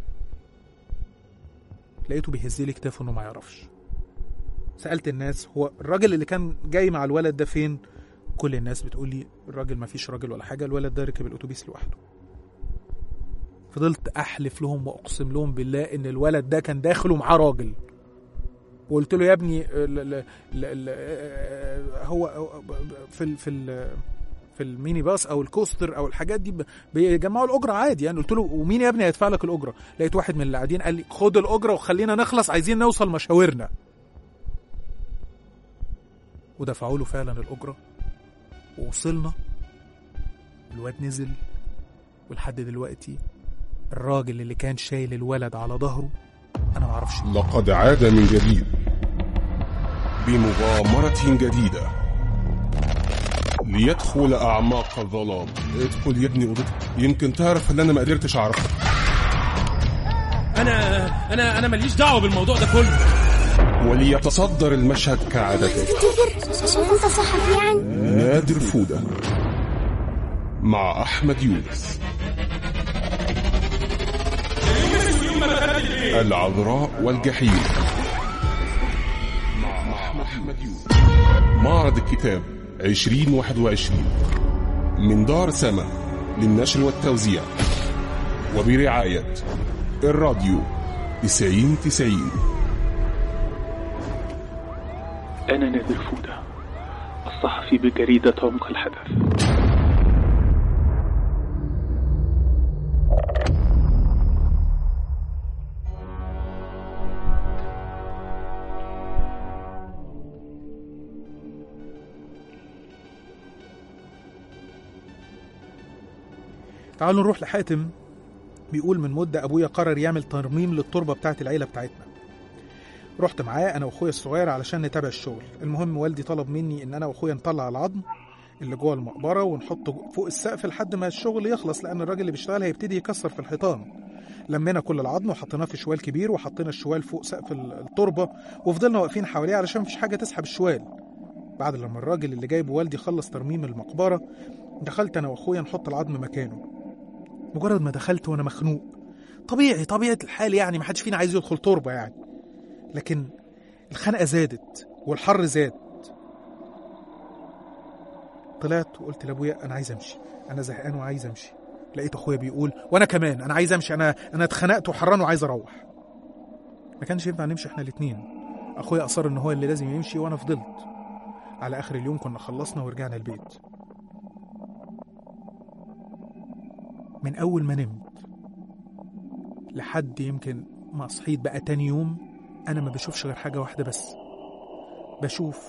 لقيته بيهز لي كتافه انه ما يعرفش سالت الناس هو الراجل اللي كان جاي مع الولد ده فين كل الناس بتقول لي الراجل ما فيش راجل ولا حاجه الولد ده ركب الاتوبيس لوحده فضلت احلف لهم واقسم لهم بالله ان الولد ده كان داخل ومعاه راجل وقلت له يا ابني ال ال ال ال هو هو في ال في ال في الميني باص او الكوستر او الحاجات دي ب- بيجمعوا الاجره عادي يعني قلت له ومين يا ابني هيدفع لك الاجره لقيت واحد من اللي قاعدين قال لي خد الاجره وخلينا نخلص عايزين نوصل مشاورنا ودفعوا له فعلا الاجره ووصلنا الواد نزل ولحد دلوقتي الراجل اللي كان شايل الولد على ظهره انا ما اعرفش مين. لقد عاد من جديد بمغامرة جديدة ليدخل أعماق الظلام ادخل يا ابني أوضتك يمكن تعرف اللي أنا ما قدرتش أعرفه انا انا انا ماليش دعوه بالموضوع ده كله وليتصدر المشهد كعادته تفتكر عشان انت صاحبي يعني نادر فودة مع أحمد يونس العذراء والجحيم مع أحمد يونس معرض الكتاب 2021 من دار سما للنشر والتوزيع وبرعاية الراديو 90 90 أنا نادر فودة الصحفي بجريدة عمق الحدث تعالوا نروح لحاتم بيقول من مدة أبويا قرر يعمل ترميم للتربة بتاعت العيلة بتاعتنا رحت معاه أنا وأخويا الصغير علشان نتابع الشغل المهم والدي طلب مني إن أنا وأخويا نطلع العظم اللي جوه المقبرة ونحطه فوق السقف لحد ما الشغل يخلص لأن الراجل اللي بيشتغل هيبتدي يكسر في الحيطان لمينا كل العظم وحطيناه في شوال كبير وحطينا الشوال فوق سقف ال- التربة وفضلنا واقفين حواليه علشان مفيش حاجة تسحب الشوال بعد لما الراجل اللي جايبه والدي خلص ترميم المقبرة دخلت أنا وأخويا نحط العظم مكانه مجرد ما دخلت وانا مخنوق طبيعي طبيعة الحال يعني ما حدش فينا عايز يدخل تربة يعني لكن الخنقة زادت والحر زاد طلعت وقلت لابويا انا عايز امشي انا زهقان وعايز امشي لقيت اخويا بيقول وانا كمان انا عايز امشي انا انا اتخنقت وحران وعايز اروح ما كانش ينفع نمشي احنا الاتنين اخويا اصر ان هو اللي لازم يمشي وانا فضلت على اخر اليوم كنا خلصنا ورجعنا البيت من أول ما نمت لحد يمكن ما صحيت بقى تاني يوم أنا ما بشوفش غير حاجة واحدة بس بشوف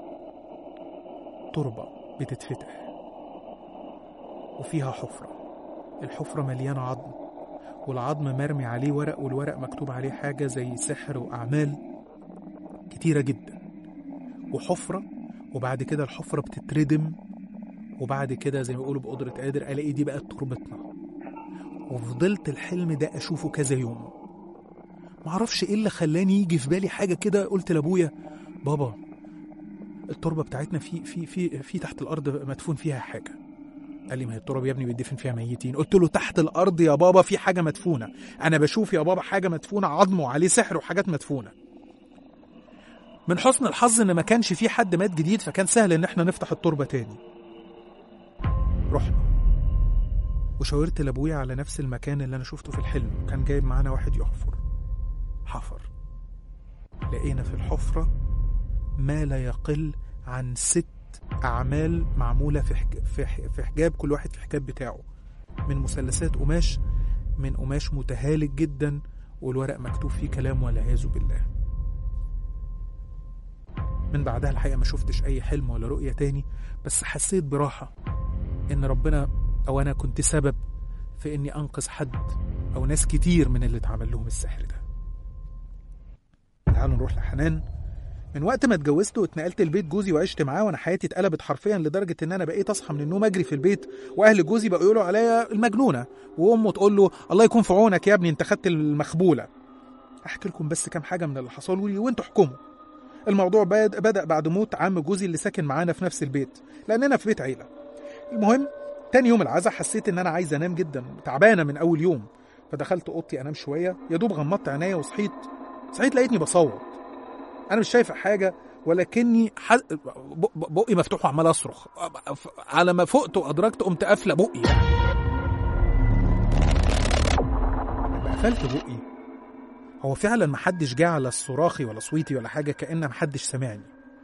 تربة بتتفتح وفيها حفرة الحفرة مليانة عظم والعظم مرمي عليه ورق والورق مكتوب عليه حاجة زي سحر وأعمال كتيرة جدا وحفرة وبعد كده الحفرة بتتردم وبعد كده زي ما بيقولوا بقدرة قادر ألاقي دي بقت تربتنا وفضلت الحلم ده أشوفه كذا يوم معرفش إيه اللي خلاني يجي في بالي حاجة كده قلت لأبويا بابا التربة بتاعتنا في في في في تحت الأرض مدفون فيها حاجة قال لي ما هي التراب يا ابني بيدفن فيها ميتين قلت له تحت الأرض يا بابا في حاجة مدفونة أنا بشوف يا بابا حاجة مدفونة عظم وعليه سحر وحاجات مدفونة من حسن الحظ ان ما كانش في حد مات جديد فكان سهل ان احنا نفتح التربه تاني رحنا وشاورت لابويا على نفس المكان اللي انا شفته في الحلم كان جايب معانا واحد يحفر حفر لقينا في الحفرة ما لا يقل عن ست أعمال معمولة في حج- في ح- في حجاب كل واحد في حجاب بتاعه من مثلثات قماش من قماش متهالك جدا والورق مكتوب فيه كلام والعياذ بالله من بعدها الحقيقة ما شفتش أي حلم ولا رؤية تاني بس حسيت براحة إن ربنا أو أنا كنت سبب في إني أنقذ حد أو ناس كتير من اللي اتعمل لهم السحر ده تعالوا نروح لحنان من وقت ما اتجوزت واتنقلت لبيت جوزي وعشت معاه وانا حياتي اتقلبت حرفيا لدرجه ان انا بقيت اصحى من النوم اجري في البيت واهل جوزي بقوا يقولوا عليا المجنونه وامه تقول له الله يكون في عونك يا ابني انت خدت المخبوله احكي لكم بس كام حاجه من اللي حصلوا لي وانتوا احكموا الموضوع بد- بدأ بعد موت عم جوزي اللي ساكن معانا في نفس البيت لأننا في بيت عيلة المهم تاني يوم العزا حسيت ان انا عايز انام جدا تعبانه من اول يوم فدخلت اوضتي انام شويه يا دوب غمضت عينيا وصحيت صحيت لقيتني بصوت انا مش شايفه حاجه ولكني ح... ب- ب- بقي مفتوح وعمال اصرخ على ما فقت وادركت قمت قافله بقي يعني لما قفلت بقي هو فعلا محدش جه على صراخي ولا صويتي ولا حاجه كأن محدش سمعني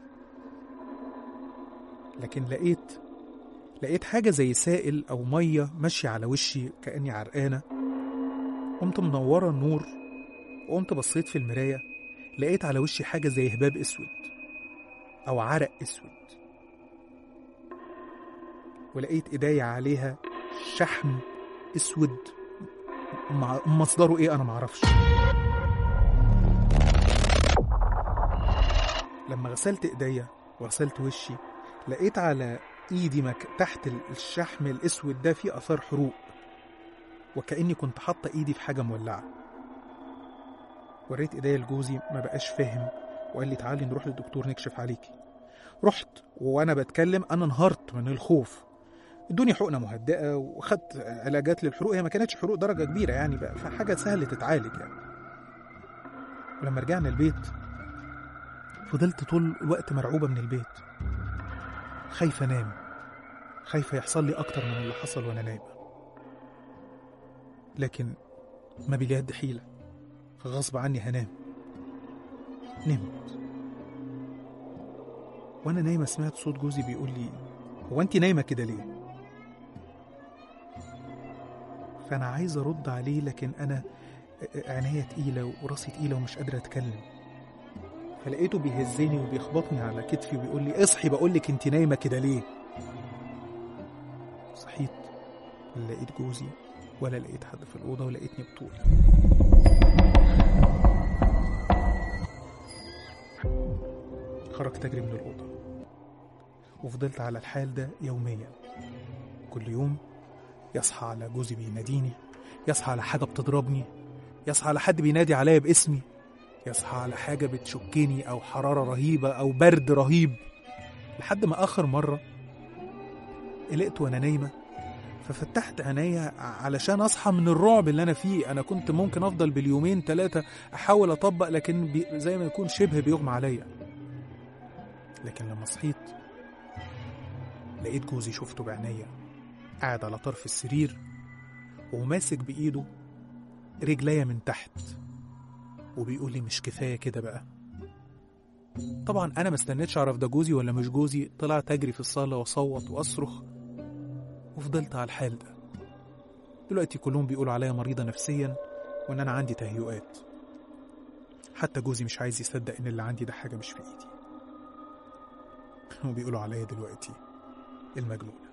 لكن لقيت لقيت حاجه زي سائل او ميه ماشيه على وشي كأني عرقانه قمت منوره النور وقمت بصيت في المرايه لقيت على وشي حاجه زي هباب اسود او عرق اسود ولقيت ايديا عليها شحم اسود مع مصدره ايه انا معرفش لما غسلت ايديا وغسلت وشي لقيت على ايدي مك... تحت ال- الشحم الاسود ده في اثار حروق وكاني كنت حاطه ايدي في حاجه مولعه وريت ايديا لجوزي ما بقاش فاهم وقال لي تعالي نروح للدكتور نكشف عليكي رحت وانا بتكلم انا انهارت من الخوف ادوني حقنه مهدئه وخدت علاجات للحروق هي ما كانتش حروق درجه كبيره يعني بقى فحاجه سهله تتعالج يعني ولما رجعنا البيت فضلت طول الوقت مرعوبه من البيت خايفه انام خايفه يحصل لي اكتر من اللي حصل وانا نايمه لكن ما باليد حيله فغصب عني هنام نمت وانا نايمه سمعت صوت جوزي بيقول لي هو انت نايمه كده ليه فانا عايز ارد عليه لكن انا عينيا تقيله وراسي تقيله ومش قادره اتكلم فلقيته بيهزني وبيخبطني على كتفي وبيقول لي اصحي بقول لك انت نايمه كده ليه صحيت لا لقيت جوزي ولا لقيت حد في الاوضه ولقيتني بطولي خرجت اجري من الاوضه وفضلت على الحال ده يوميا كل يوم يصحى على جوزي بيناديني يصحى على حاجه بتضربني يصحى على حد بينادي عليا باسمي يصحى على حاجه بتشكني او حراره رهيبه او برد رهيب لحد ما اخر مره قلقت وانا نايمه ففتحت عينيا علشان اصحى من الرعب اللي انا فيه انا كنت ممكن افضل باليومين ثلاثه احاول اطبق لكن بي زي ما يكون شبه بيغمى عليا لكن لما صحيت لقيت جوزي شفته بعينيا قاعد على طرف السرير وماسك بايده رجليا من تحت وبيقول لي مش كفايه كده بقى طبعا انا ما استنيتش اعرف ده جوزي ولا مش جوزي طلعت اجري في الصاله واصوت واصرخ وفضلت على الحال ده دلوقتي كلهم بيقولوا عليا مريضه نفسيا وان انا عندي تهيؤات حتى جوزي مش عايز يصدق ان اللي عندي ده حاجه مش في ايدي وبيقولوا عليا دلوقتي المجنونه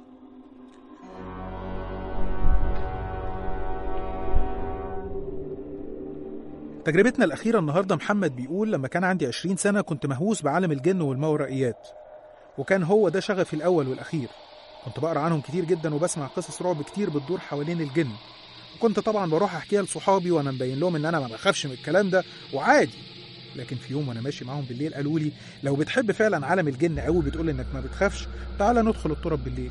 تجربتنا الأخيرة النهاردة محمد بيقول لما كان عندي 20 سنة كنت مهووس بعالم الجن والماورائيات وكان هو ده شغفي الأول والأخير كنت بقرا عنهم كتير جدا وبسمع قصص رعب كتير بتدور حوالين الجن وكنت طبعا بروح احكيها لصحابي وانا مبين لهم ان انا ما بخافش من الكلام ده وعادي لكن في يوم وانا ماشي معاهم بالليل قالوا لي لو بتحب فعلا عالم الجن قوي بتقول انك ما بتخافش تعالى ندخل التراب بالليل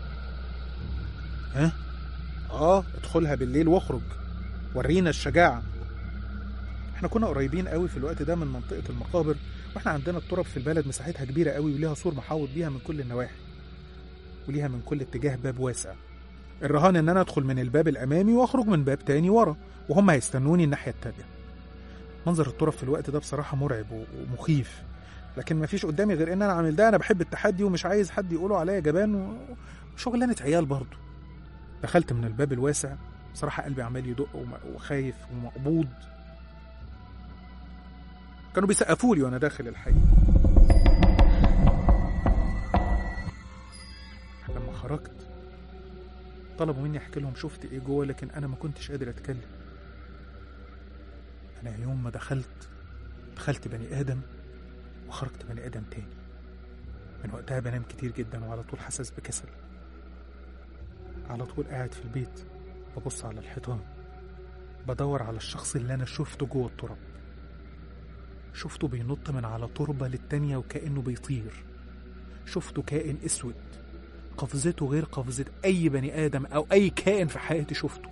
ها اه ادخلها بالليل واخرج ورينا الشجاعه احنا كنا قريبين قوي في الوقت ده من منطقه المقابر واحنا عندنا التراب في البلد مساحتها كبيره قوي وليها سور محاوط بيها من كل النواحي وليها من كل اتجاه باب واسع الرهان ان انا ادخل من الباب الامامي واخرج من باب تاني ورا وهم هيستنوني الناحيه التانيه منظر التراب في الوقت ده بصراحه مرعب ومخيف لكن مفيش قدامي غير ان انا اعمل ده انا بحب التحدي ومش عايز حد يقولوا عليا جبان وشغلانه عيال برضه دخلت من الباب الواسع بصراحه قلبي عمال يدق وخايف ومقبوض كانوا بيسقفوا لي وانا داخل الحي لما خرجت طلبوا مني احكي لهم شفت ايه جوه لكن انا ما كنتش قادر اتكلم انا يوم ما دخلت دخلت بني ادم وخرجت بني ادم تاني من وقتها بنام كتير جدا وعلى طول حاسس بكسل على طول قاعد في البيت ببص على الحيطان بدور على الشخص اللي انا شفته جوه التراب شفته بينط من على تربة للتانية وكأنه بيطير شفته كائن اسود قفزته غير قفزة أي بني آدم أو أي كائن في حياتي شفته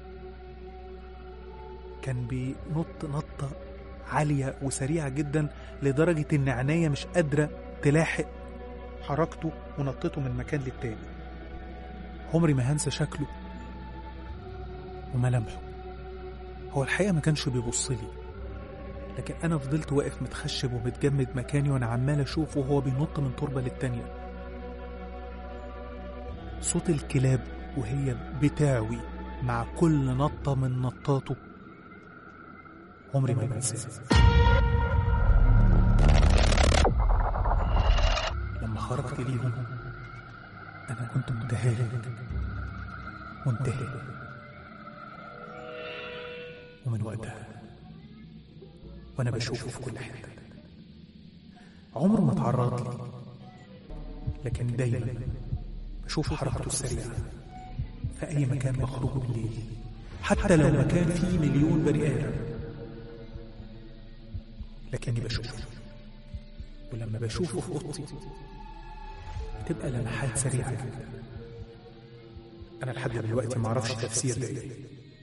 كان بينط نطة عالية وسريعة جدا لدرجة إن عينيا مش قادرة تلاحق حركته ونطته من مكان للتاني عمري ما هنسى شكله وملامحه هو الحقيقة ما كانش بيبص لي لكن أنا فضلت واقف متخشب ومتجمد مكاني وأنا عمال أشوفه وهو بينط من تربة للتانية صوت الكلاب وهي بتاوي مع كل نطة من نطاته عمري ما بنساه لما خرجت ليهم أنا كنت متهالك منتهي ومن وقتها وأنا بشوفه في كل حتة عمره ما تعرض لي لكن دايما بشوف حركته السريعة في أي مكان بخرجه بالليل حتى لو مكان فيه مليون بني آدم لكني بشوفه ولما بشوفه في أوضتي بتبقى لمحات سريعة جدا أنا لحد دلوقتي معرفش تفسير ده إيه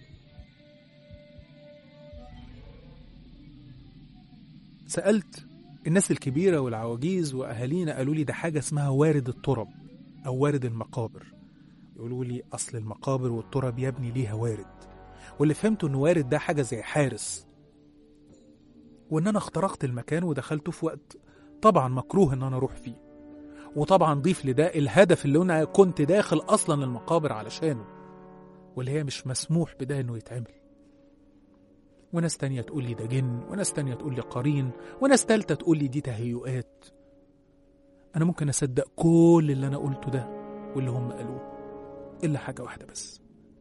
سألت الناس الكبيرة والعواجيز وأهالينا قالوا لي ده حاجة اسمها وارد الترب أو وارد المقابر يقولوا لي أصل المقابر والترب يا ابني ليها وارد واللي فهمته إن وارد ده حاجة زي حارس وإن أنا اخترقت المكان ودخلته في وقت طبعا مكروه إن أنا أروح فيه وطبعا ضيف لده الهدف اللي أنا كنت داخل أصلا المقابر علشانه واللي هي مش مسموح بده إنه يتعمل وناس تانية تقول لي ده جن وناس تانية تقول لي قرين وناس تالتة تقول لي دي تهيؤات أنا ممكن أصدق كل اللي أنا قلته ده واللي هم قالوه إلا حاجة واحدة بس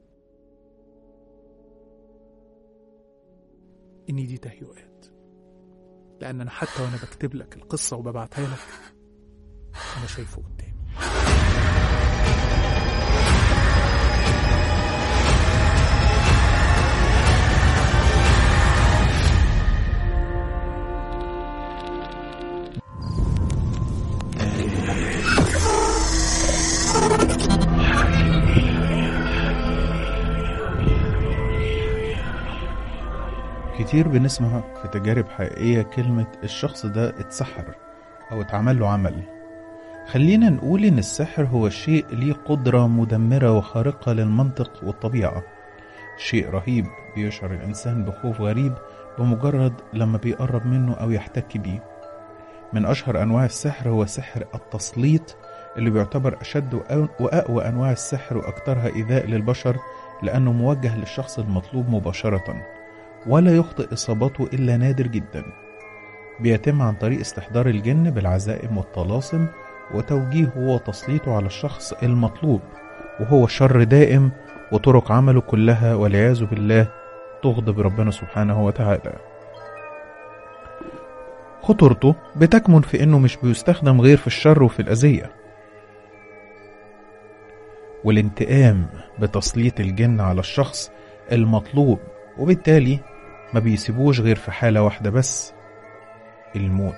إن دي تهيؤات لأن أنا حتى وأنا بكتب لك القصة وببعتها لك أنا شايفه قدامي كتير بنسمع في تجارب حقيقية كلمة الشخص ده اتسحر أو اتعمل له عمل خلينا نقول إن السحر هو شيء ليه قدرة مدمرة وخارقة للمنطق والطبيعة شيء رهيب بيشعر الإنسان بخوف غريب بمجرد لما بيقرب منه أو يحتك بيه من أشهر أنواع السحر هو سحر التسليط اللي بيعتبر أشد وأ- وأقوى أنواع السحر وأكثرها إيذاء للبشر لأنه موجه للشخص المطلوب مباشرةً ولا يخطئ إصابته إلا نادر جدا بيتم عن طريق استحضار الجن بالعزائم والطلاسم وتوجيهه وتسليطه على الشخص المطلوب وهو شر دائم وطرق عمله كلها والعياذ بالله تغضب ربنا سبحانه وتعالى خطورته بتكمن في انه مش بيستخدم غير في الشر وفي الاذيه والانتقام بتسليط الجن على الشخص المطلوب وبالتالي ما بيسيبوش غير في حالة واحدة بس الموت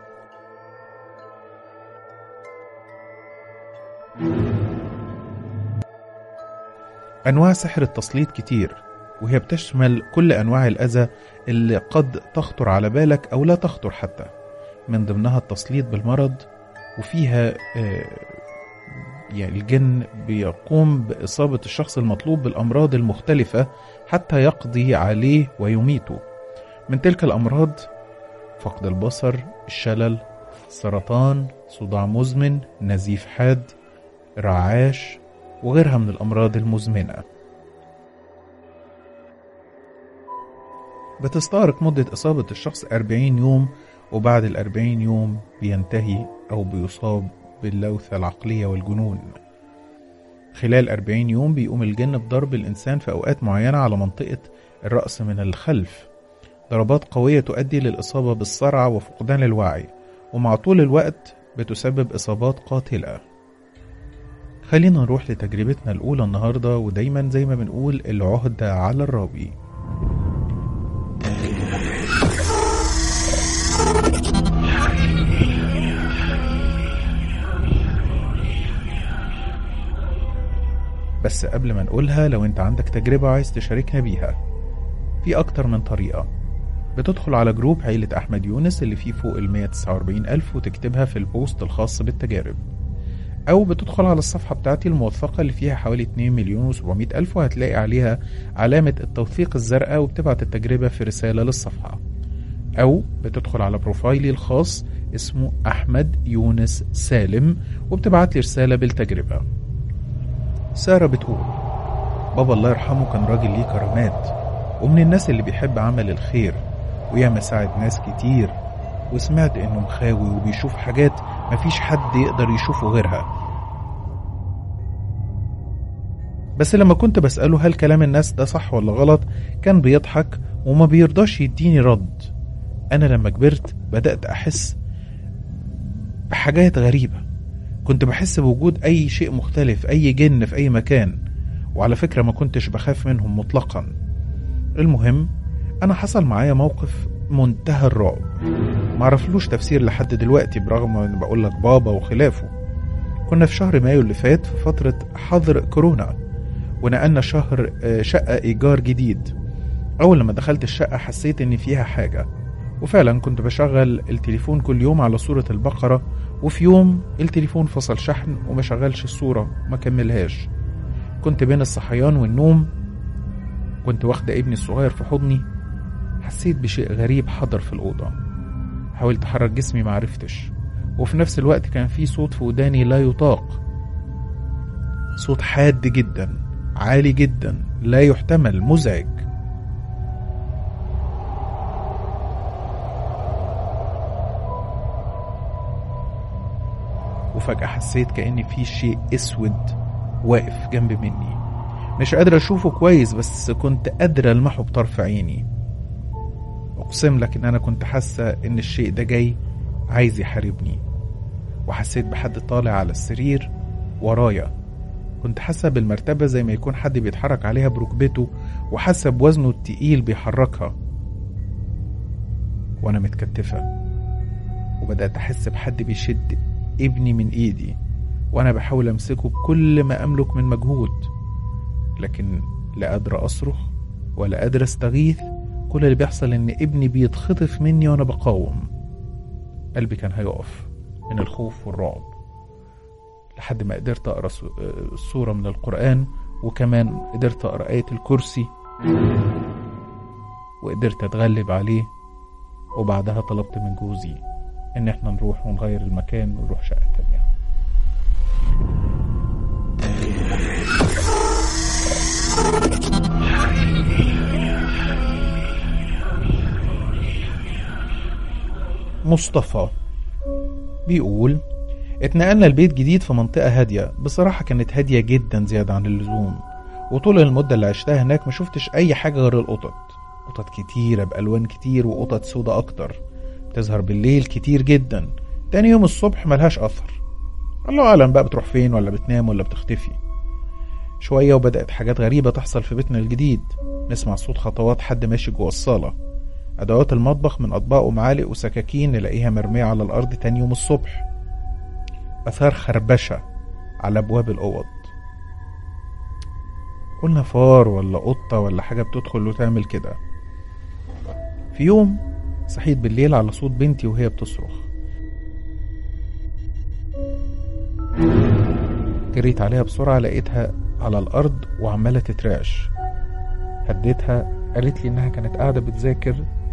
أنواع سحر التسليط كتير وهي بتشمل كل أنواع الأذى اللي قد تخطر على بالك أو لا تخطر حتى من ضمنها التسليط بالمرض وفيها آه، يعني الجن بيقوم بإصابة الشخص المطلوب بالأمراض المختلفة حتى يقضي عليه ويميته من تلك الأمراض فقد البصر الشلل سرطان صداع مزمن نزيف حاد رعاش وغيرها من الأمراض المزمنة بتستغرق مدة إصابة الشخص 40 يوم وبعد الأربعين يوم بينتهي أو بيصاب باللوثة العقلية والجنون خلال 40 يوم بيقوم الجن بضرب الإنسان في أوقات معينة على منطقة الرأس من الخلف ضربات قوية تؤدي للإصابة بالصرع وفقدان الوعي ومع طول الوقت بتسبب إصابات قاتلة خلينا نروح لتجربتنا الأولى النهاردة ودايما زي ما بنقول العهدة على الراوي بس قبل ما نقولها لو انت عندك تجربة وعايز تشاركنا بيها في أكتر من طريقة بتدخل على جروب عيلة أحمد يونس اللي فيه فوق ال 149 ألف وتكتبها في البوست الخاص بالتجارب أو بتدخل على الصفحة بتاعتي الموثقة اللي فيها حوالي 2 مليون و700 ألف وهتلاقي عليها علامة التوثيق الزرقاء وبتبعت التجربة في رسالة للصفحة أو بتدخل على بروفايلي الخاص اسمه أحمد يونس سالم وبتبعت لي رسالة بالتجربة سارة بتقول بابا الله يرحمه كان راجل ليه كرامات ومن الناس اللي بيحب عمل الخير وياما ساعد ناس كتير وسمعت انه مخاوي وبيشوف حاجات مفيش حد يقدر يشوفه غيرها بس لما كنت بسأله هل كلام الناس ده صح ولا غلط كان بيضحك وما بيرضاش يديني رد أنا لما كبرت بدأت أحس بحاجات غريبة كنت بحس بوجود أي شيء مختلف أي جن في أي مكان وعلى فكرة ما كنتش بخاف منهم مطلقا المهم أنا حصل معايا موقف منتهى الرعب معرفلوش تفسير لحد دلوقتي برغم ان بقول لك بابا وخلافه كنا في شهر مايو اللي فات في فترة حظر كورونا ونقلنا شهر آه، شقة إيجار جديد أول لما دخلت الشقة حسيت إن فيها حاجة وفعلا كنت بشغل التليفون كل يوم على صورة البقرة وفي يوم التليفون فصل شحن وما شغلش الصورة ما كملهاش كنت بين الصحيان والنوم كنت واخدة ابني الصغير في حضني حسيت بشيء غريب حضر في الأوضة حاولت أحرك جسمي معرفتش وفي نفس الوقت كان في صوت في وداني لا يطاق صوت حاد جدا عالي جدا لا يحتمل مزعج وفجأة حسيت كأن في شيء أسود واقف جنب مني مش قادر أشوفه كويس بس كنت قادر ألمحه بطرف عيني أقسم لك إن أنا كنت حاسة إن الشيء ده جاي عايز يحاربني وحسيت بحد طالع على السرير ورايا كنت حاسة بالمرتبة زي ما يكون حد بيتحرك عليها بركبته وحاسة بوزنه التقيل بيحركها وأنا متكتفة وبدأت أحس بحد بيشد ابني من إيدي وأنا بحاول أمسكه بكل ما أملك من مجهود لكن لا قادر أصرخ ولا قادر أستغيث كل اللي بيحصل إن ابني بيتخطف مني وأنا بقاوم قلبي كان هيقف من الخوف والرعب لحد ما قدرت أقرأ سو- آه، سورة من القرآن وكمان قدرت أقرأ آية الكرسي وقدرت أتغلب عليه وبعدها طلبت من جوزي إن إحنا نروح ونغير المكان ونروح شقة تانية مصطفى بيقول اتنقلنا لبيت جديد في منطقة هادية بصراحة كانت هادية جدا زيادة عن اللزوم وطول المدة اللي عشتها هناك ما شفتش أي حاجة غير القطط قطط كتيرة بألوان كتير وقطط سودا أكتر بتظهر بالليل كتير جدا تاني يوم الصبح ملهاش أثر الله أعلم بقى بتروح فين ولا بتنام ولا بتختفي شوية وبدأت حاجات غريبة تحصل في بيتنا الجديد نسمع صوت خطوات حد ماشي جوه الصالة أدوات المطبخ من أطباق ومعالق وسكاكين نلاقيها مرمية على الأرض تاني يوم الصبح أثار خربشة على أبواب الأوض قلنا فار ولا قطة ولا حاجة بتدخل وتعمل كده في يوم صحيت بالليل على صوت بنتي وهي بتصرخ جريت عليها بسرعة لقيتها على الأرض وعمالة تترعش هديتها قالت لي إنها كانت قاعدة بتذاكر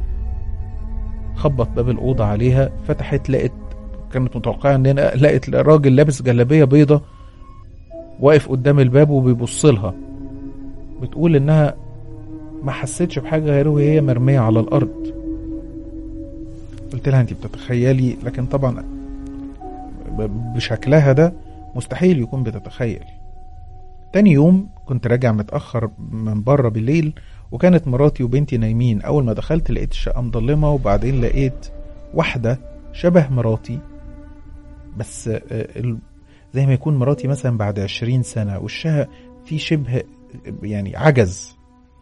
خبط باب الأوضة عليها فتحت لقت كانت متوقعة إن أنا لقت راجل لابس جلابية بيضة واقف قدام الباب وبيبص لها بتقول إنها ما حسيتش بحاجة غير وهي مرمية على الأرض قلت لها أنت بتتخيلي لكن طبعا ب- بشكلها ده مستحيل يكون بتتخيل تاني يوم كنت راجع متأخر من بره بالليل وكانت مراتي وبنتي نايمين أول ما دخلت لقيت الشقة مضلمة وبعدين لقيت واحدة شبه مراتي بس آه، ال- زي ما يكون مراتي مثلا بعد عشرين سنة وشها في شبه يعني عجز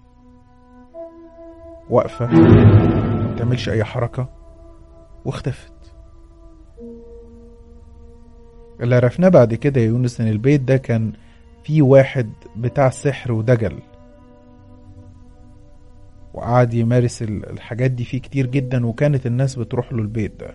واقفة ما بتعملش أي حركة واختفت اللي عرفناه بعد كده يا يونس إن البيت ده كان في واحد بتاع سحر ودجل وقعد يمارس ال- الحاجات دي فيه كتير جدا وكانت الناس بتروح له البيت ده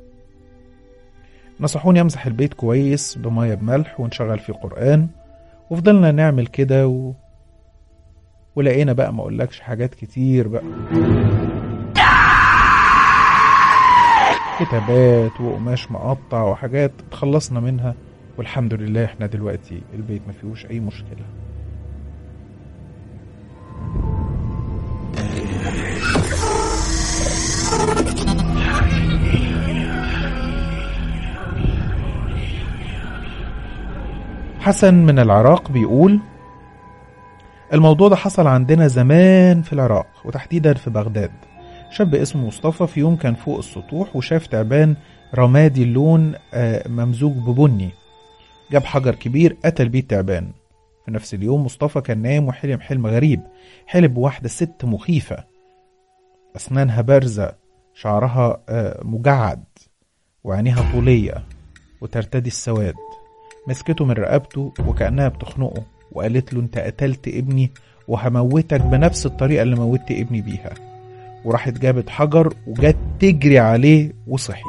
نصحوني امسح البيت كويس بمية بملح ونشغل فيه قرآن وفضلنا نعمل كده و... ولقينا بقى ما اقولكش حاجات كتير بقى كتابات وقماش مقطع وحاجات اتخلصنا منها والحمد لله احنا دلوقتي البيت ما فيهوش اي مشكله حسن من العراق بيقول الموضوع ده حصل عندنا زمان في العراق وتحديدا في بغداد شاب اسمه مصطفى في يوم كان فوق السطوح وشاف تعبان رمادي اللون آه، ممزوج ببني جاب حجر كبير قتل بيه التعبان في نفس اليوم مصطفى كان نايم وحلم حلم غريب حلم بواحدة ست مخيفة أسنانها بارزة شعرها آه، مجعد وعينيها طولية وترتدي السواد مسكته من رقبته وكأنها بتخنقه وقالت له انت قتلت ابني وهموتك بنفس الطريقة اللي موتت ابني بيها وراحت جابت حجر وجت تجري عليه وصحي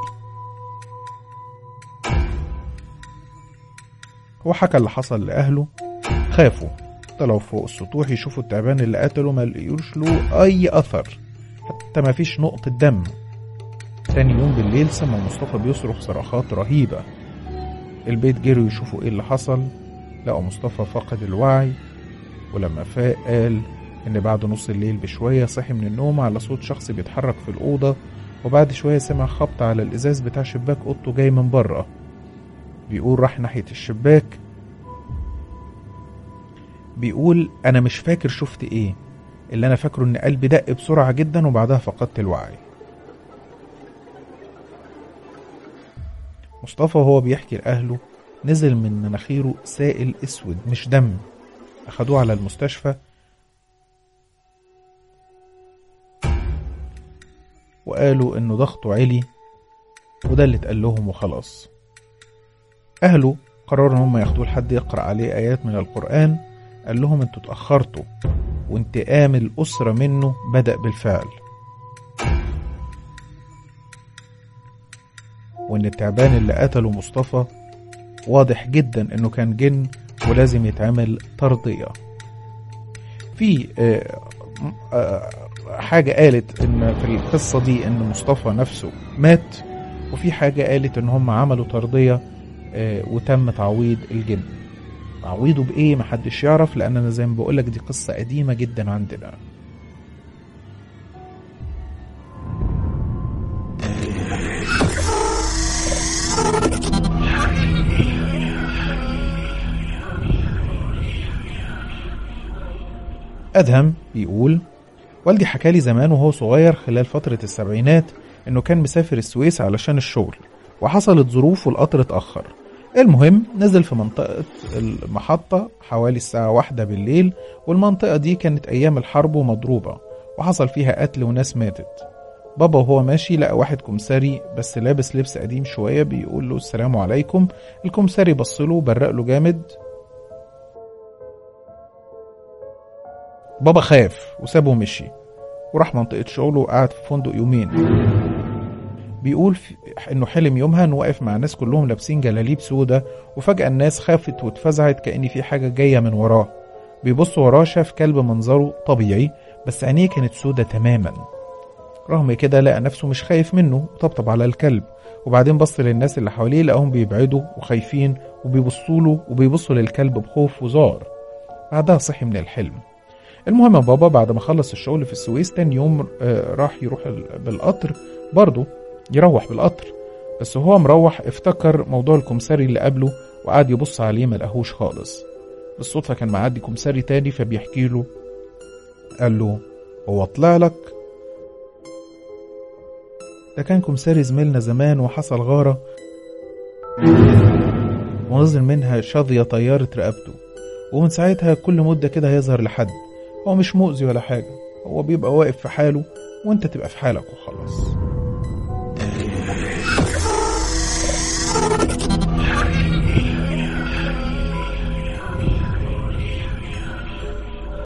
هو حكى اللي حصل لأهله خافوا طلعوا فوق السطوح يشوفوا التعبان اللي قتله ما لقيوش له أي أثر حتى ما فيش نقطة دم تاني يوم بالليل سمع مصطفى بيصرخ صرخات رهيبة البيت جروا يشوفوا ايه اللي حصل لقوا مصطفى فقد الوعي ولما فاق قال ان بعد نص الليل بشوية صحي من النوم على صوت شخص بيتحرك في الأوضة وبعد شوية سمع خبط على الإزاز بتاع شباك أوضته جاي من بره بيقول راح ناحية الشباك بيقول أنا مش فاكر شفت إيه اللي أنا فاكره إن قلبي دق بسرعة جدا وبعدها فقدت الوعي مصطفى وهو بيحكي لأهله نزل من مناخيره سائل اسود مش دم اخدوه على المستشفى وقالوا انه ضغطه عالي وده اللي اتقال لهم وخلاص اهله قرروا ان هم ياخدوه لحد يقرا عليه ايات من القران قال لهم انتوا اتاخرتوا وانتقام الاسره منه بدا بالفعل وان التعبان اللي قتله مصطفى واضح جدا انه كان جن ولازم يتعمل ترضية في آه، آه، حاجة قالت ان في القصة دي ان مصطفى نفسه مات وفي حاجة قالت ان هم عملوا ترضية آه، وتم تعويض الجن تعويضه بايه محدش يعرف لان انا زي ما بقولك دي قصة قديمة جدا عندنا أدهم بيقول والدي حكالي زمان وهو صغير خلال فترة السبعينات إنه كان مسافر السويس علشان الشغل وحصلت ظروف والقطر اتأخر المهم نزل في منطقة المحطة حوالي الساعة واحدة بالليل والمنطقة دي كانت أيام الحرب ومضروبة وحصل فيها قتل وناس ماتت بابا وهو ماشي لقى واحد كمساري بس لابس لبس قديم شوية بيقول له السلام عليكم الكمساري بصله وبرق له جامد بابا خاف وسابه ومشي وراح منطقة شغله وقعد في فندق يومين بيقول في انه حلم يومها انه واقف مع ناس كلهم لابسين جلاليب سودا وفجأة الناس خافت واتفزعت كأن في حاجة جاية من وراه بيبص وراه شاف كلب منظره طبيعي بس عينيه كانت سودا تماما رغم كده لقى نفسه مش خايف منه وطبطب على الكلب وبعدين بص للناس اللي حواليه لقاهم بيبعدوا وخايفين وبيبصوا له وبيبصوا للكلب بخوف وزار بعدها صحي من الحلم المهم بابا بعد ما خلص الشغل في السويس تاني يوم آه، راح يروح ال- بالقطر برضه يروح بالقطر بس وهو مروح افتكر موضوع الكمساري اللي قبله وقعد يبص عليه ما لقاهوش خالص بالصدفة كان معدي كمساري تاني فبيحكي له قال له هو طلع لك ده كان كمساري زميلنا زمان وحصل غارة ونزل منها شظية طيارة رقبته ومن ساعتها كل مدة كده هيظهر لحد هو مش مؤذي ولا حاجة هو بيبقى واقف في حاله وانت تبقى في حالك وخلاص